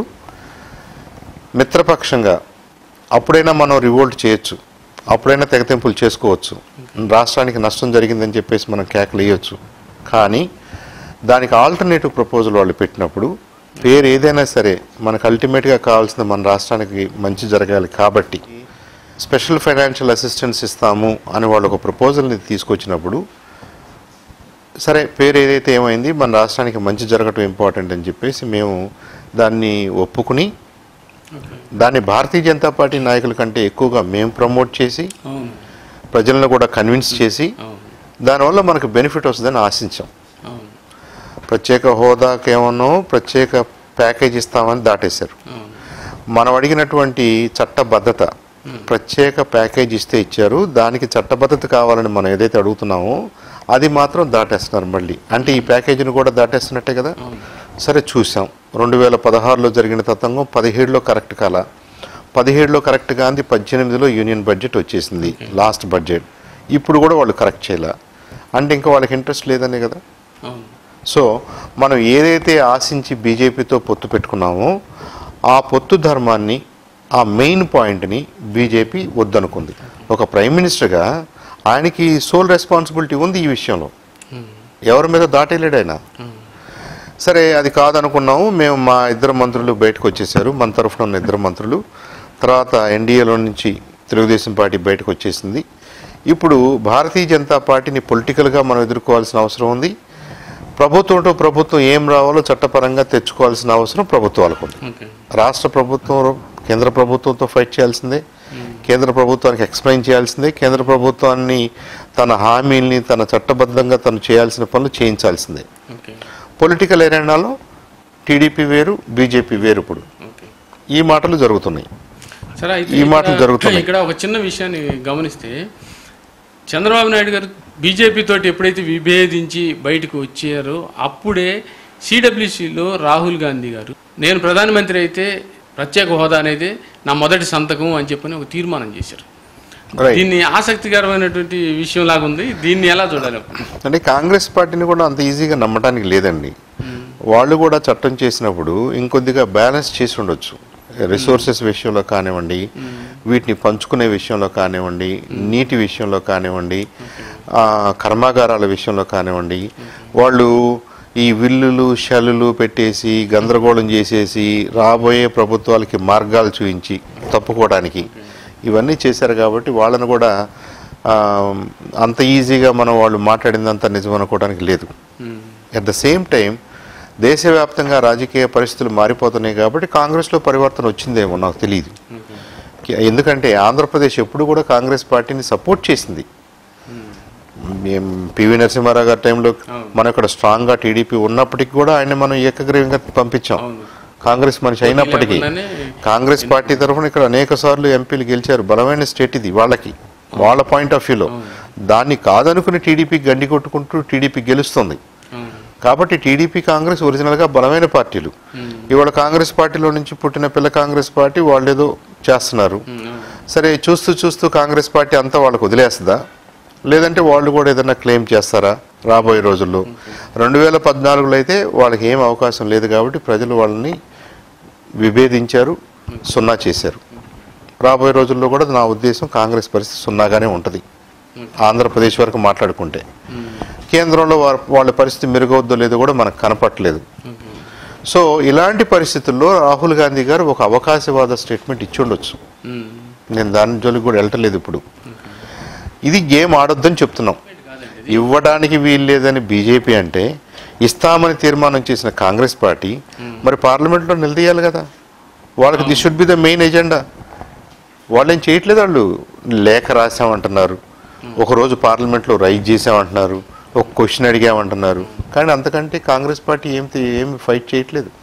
మిత్రపక్షంగా అప్పుడైనా మనం రివోల్ట్ చేయొచ్చు అప్పుడైనా తెగతింపులు చేసుకోవచ్చు రాష్ట్రానికి నష్టం జరిగిందని చెప్పేసి మనం కేకలు వేయొచ్చు కానీ దానికి ఆల్టర్నేటివ్ ప్రపోజల్ వాళ్ళు పెట్టినప్పుడు పేరు ఏదైనా సరే మనకు అల్టిమేట్గా కావాల్సింది మన రాష్ట్రానికి మంచి జరగాలి కాబట్టి స్పెషల్ ఫైనాన్షియల్ అసిస్టెన్స్ ఇస్తాము అని వాళ్ళు ఒక ప్రపోజల్ని తీసుకొచ్చినప్పుడు సరే పేరు ఏదైతే ఏమైంది మన రాష్ట్రానికి మంచి జరగటం ఇంపార్టెంట్ అని చెప్పేసి మేము దాన్ని ఒప్పుకుని దాన్ని భారతీయ జనతా పార్టీ నాయకుల కంటే ఎక్కువగా మేము ప్రమోట్ చేసి అవును ప్రజలను కూడా కన్విన్స్ చేసి అవును దానివల్ల మనకు బెనిఫిట్ వస్తుందని ఆశించాం అవును ప్రత్యేక హోదాకేమో ప్రత్యేక ప్యాకేజ్ ఇస్తామని దాటేశారు అవును మనం అడిగినటువంటి చట్టబద్ధత ప్రత్యేక ప్యాకేజ్ ఇస్తే ఇచ్చారు దానికి చట్టబద్ధత కావాలని మనం ఏదైతే అడుగుతున్నామో అది మాత్రం దాటేస్తున్నారు మళ్ళీ అంటే ఈ ప్యాకేజీని కూడా దాటేస్తున్నట్టే కదా అవును సరే చూసాం రెండు వేల పదహారులో జరిగిన తతంగం పదిహేడులో కరెక్ట్ కాల పదిహేడులో కరెక్ట్ కాంది పద్దెనిమిదిలో యూనియన్ బడ్జెట్ వచ్చేసింది లాస్ట్ బడ్జెట్ ఇప్పుడు కూడా వాళ్ళు కరెక్ట్ చేయలే అంటే ఇంకా వాళ్ళకి ఇంట్రెస్ట్ లేదనే కదా అవును సో మనం ఏదైతే ఆశించి బీజేపీతో పొత్తు పెట్టుకున్నామో ఆ పొత్తు ధర్మాన్ని ఆ మెయిన్ పాయింట్ని బీజేపీ వద్దనుకుంది ఒక ప్రైమ్ మినిస్టర్గా ఆయనకి సోల్ రెస్పాన్సిబిలిటీ ఉంది ఈ విషయంలో ఎవరి మీద దాటేలేడు ఆయన సరే అది కాదనుకున్నాము మేము మా ఇద్దరు మంత్రులు బయటకు వచ్చేసారు మన తరఫున ఉన్న ఇద్దరు మంత్రులు తర్వాత ఎన్డీఏలో నుంచి తెలుగుదేశం పార్టీ బయటకు వచ్చేసింది ఇప్పుడు భారతీయ జనతా పార్టీని పొలిటికల్గా మనం ఎదుర్కోవాల్సిన అవసరం ఉంది ప్రభుత్వంతో ప్రభుత్వం ఏం రావాలో చట్టపరంగా తెచ్చుకోవాల్సిన అవసరం ప్రభుత్వాలకు ఉంది ఓకే రాష్ట్ర ప్రభుత్వం కేంద్ర ప్రభుత్వంతో ఫైట్ చేయాల్సిందే కేంద్ర ప్రభుత్వానికి ఎక్స్ప్లెయిన్ చేయాల్సిందే కేంద్ర ప్రభుత్వాన్ని తన హామీల్ని తన చట్టబద్ధంగా తను చేయాల్సిన పనులు చేయించాల్సిందే ఓకే పొలిటికల్ ఎరెండాలో టీడీపీ వేరు బీజేపీ వేరు ఇప్పుడు ఓకే ఈ మాటలు జరుగుతున్నాయి సరే అయితే ఈ మాటలు ఇక్కడ- జరుగుతున్నాయి. ఇక్కడ ఒక చిన్న విషయాన్ని గమనిస్తే చంద్రబాబు నాయుడు గారు బీజేపీ తోటి ఎప్పుడైతే విభేదించి బయటకు వచ్చారో అప్పుడే సిడబ్ల్యూసిలో రాహుల్ గాంధీ గారు నేను ప్రధానమంత్రి అయితే ప్రత్యేక హోదా అనేది నా మొదటి సంతకం అని చెప్పని ఒక తీర్మానం చేశారు Right. దీన్ని ఆసక్తికరమైనటువంటి విషయం లాగా ఉంది దీన్ని ఎలా చూడాలి అంటే కాంగ్రెస్ పార్టీని కూడా అంత ఈజీగా నమ్మటానికి లేదండి వాళ్ళు కూడా చట్టం చేసినప్పుడు ఇంకొద్దిగా బ్యాలెన్స్ చేసి ఉండొచ్చు రిసోర్సెస్ విషయంలో కానివ్వండి వీటిని పంచుకునే విషయంలో కానివ్వండి నీటి విషయంలో కానివ్వండి ఆ, కర్మాగారాల విషయంలో కానివ్వండి వాళ్ళు ఈ విల్లులు షల్లులు పెట్టేసి గందరగోళం చేసేసి రాబోయే ప్రభుత్వాలకి మార్గాలు చూపించి తప్పుకోవడానికి ఇవన్నీ చేశారు కాబట్టి వాళ్ళని కూడా ఆ, అంత ఈజీగా మనం వాళ్ళు మాట్లాడిందంత నిజం అనుకోవడానికి లేదు అట్ ద సేమ్ టైం దేశవ్యాప్తంగా రాజకీయ పరిస్థితులు మారిపోతున్నాయి కాబట్టి కాంగ్రెస్లో పరివర్తన వచ్చిందేమో నాకు తెలియదు ఎందుకంటే ఆంధ్రప్రదేశ్ ఎప్పుడు కూడా కాంగ్రెస్ పార్టీని సపోర్ట్ చేసింది మేము పివి నరసింహారావు గారి టైంలో మనం ఇక్కడ స్ట్రాంగ్గా టీడీపీ ఉన్నప్పటికీ కూడా ఆయన మనం ఏకగ్రీవంగా పంపించాం అవును. కాంగ్రెస్ మనిషి అయినప్పటికీ లేకుండానే కాంగ్రెస్ పార్టీ తరఫున ఇక్కడ అనేక సార్లు ఎంపీలు గెలిచారు బలమైన స్టేట్ ఇది వాళ్ళకి వాళ్ళ పాయింట్ ఆఫ్ వ్యూలో దాన్ని కాదనుకుని టీడీపీ గండి కొట్టుకుంటూ టీడీపీ గెలుస్తుంది అవును. కాబట్టి టీడీపీ కాంగ్రెస్ ఒరిజినల్గా బలమైన పార్టీలు ఇవాళ కాంగ్రెస్ పార్టీలో నుంచి పుట్టిన పిల్ల కాంగ్రెస్ పార్టీ వాళ్ళు ఏదో చేస్తున్నారు ఉమ్, అవును. సరే చూస్తూ చూస్తూ కాంగ్రెస్ పార్టీ అంతా వాళ్ళకు వదిలేస్తుందా లేదంటే వాళ్ళు కూడా ఏదైనా క్లెయిమ్ చేస్తారా రాబోయే రోజుల్లో రెండు వేల పద్నాలుగులో అయితే వాళ్ళకి ఏం అవకాశం లేదు కాబట్టి ప్రజలు వాళ్ళని విభేదించారు సున్నా చేశారు రాబోయే రోజుల్లో కూడా నా ఉద్దేశం కాంగ్రెస్ పరిస్థితి సున్నాగానే ఉంటుంది ఆంధ్రప్రదేశ్ వరకు మాట్లాడుకుంటే కేంద్రంలో వారి వాళ్ళ పరిస్థితి మెరుగవుద్దో లేదో కూడా మనకు కనపట్లేదు ఓకే సో ఇలాంటి పరిస్థితుల్లో రాహుల్ గాంధీ గారు ఒక అవకాశవాద స్టేట్మెంట్ ఇచ్చి ఉండొచ్చు ఉమ్. నేను దాని జోలికి కూడా వెళ్ళట్లేదు ఇప్పుడు ఇది గేమ్ ఆడొద్దని చెప్తున్నాం ఇవ్వడానికి వీలు లేదని బీజేపీ అంటే ఇస్తామని తీర్మానం చేసిన కాంగ్రెస్ పార్టీ మరి పార్లమెంట్లో నిలదీయాలి కదా వాళ్ళకి this should be the main agenda వాళ్ళు ఏం చేయట్లేదు వాళ్ళు లేఖ రాసామంటున్నారు ఒకరోజు పార్లమెంట్లో రైజ్ చేసామంటున్నారు ఒక క్వశ్చన్ అడిగామంటున్నారు కానీ అంతకంటే కాంగ్రెస్ పార్టీ ఏం ఏమి ఫైట్ చేయట్లేదు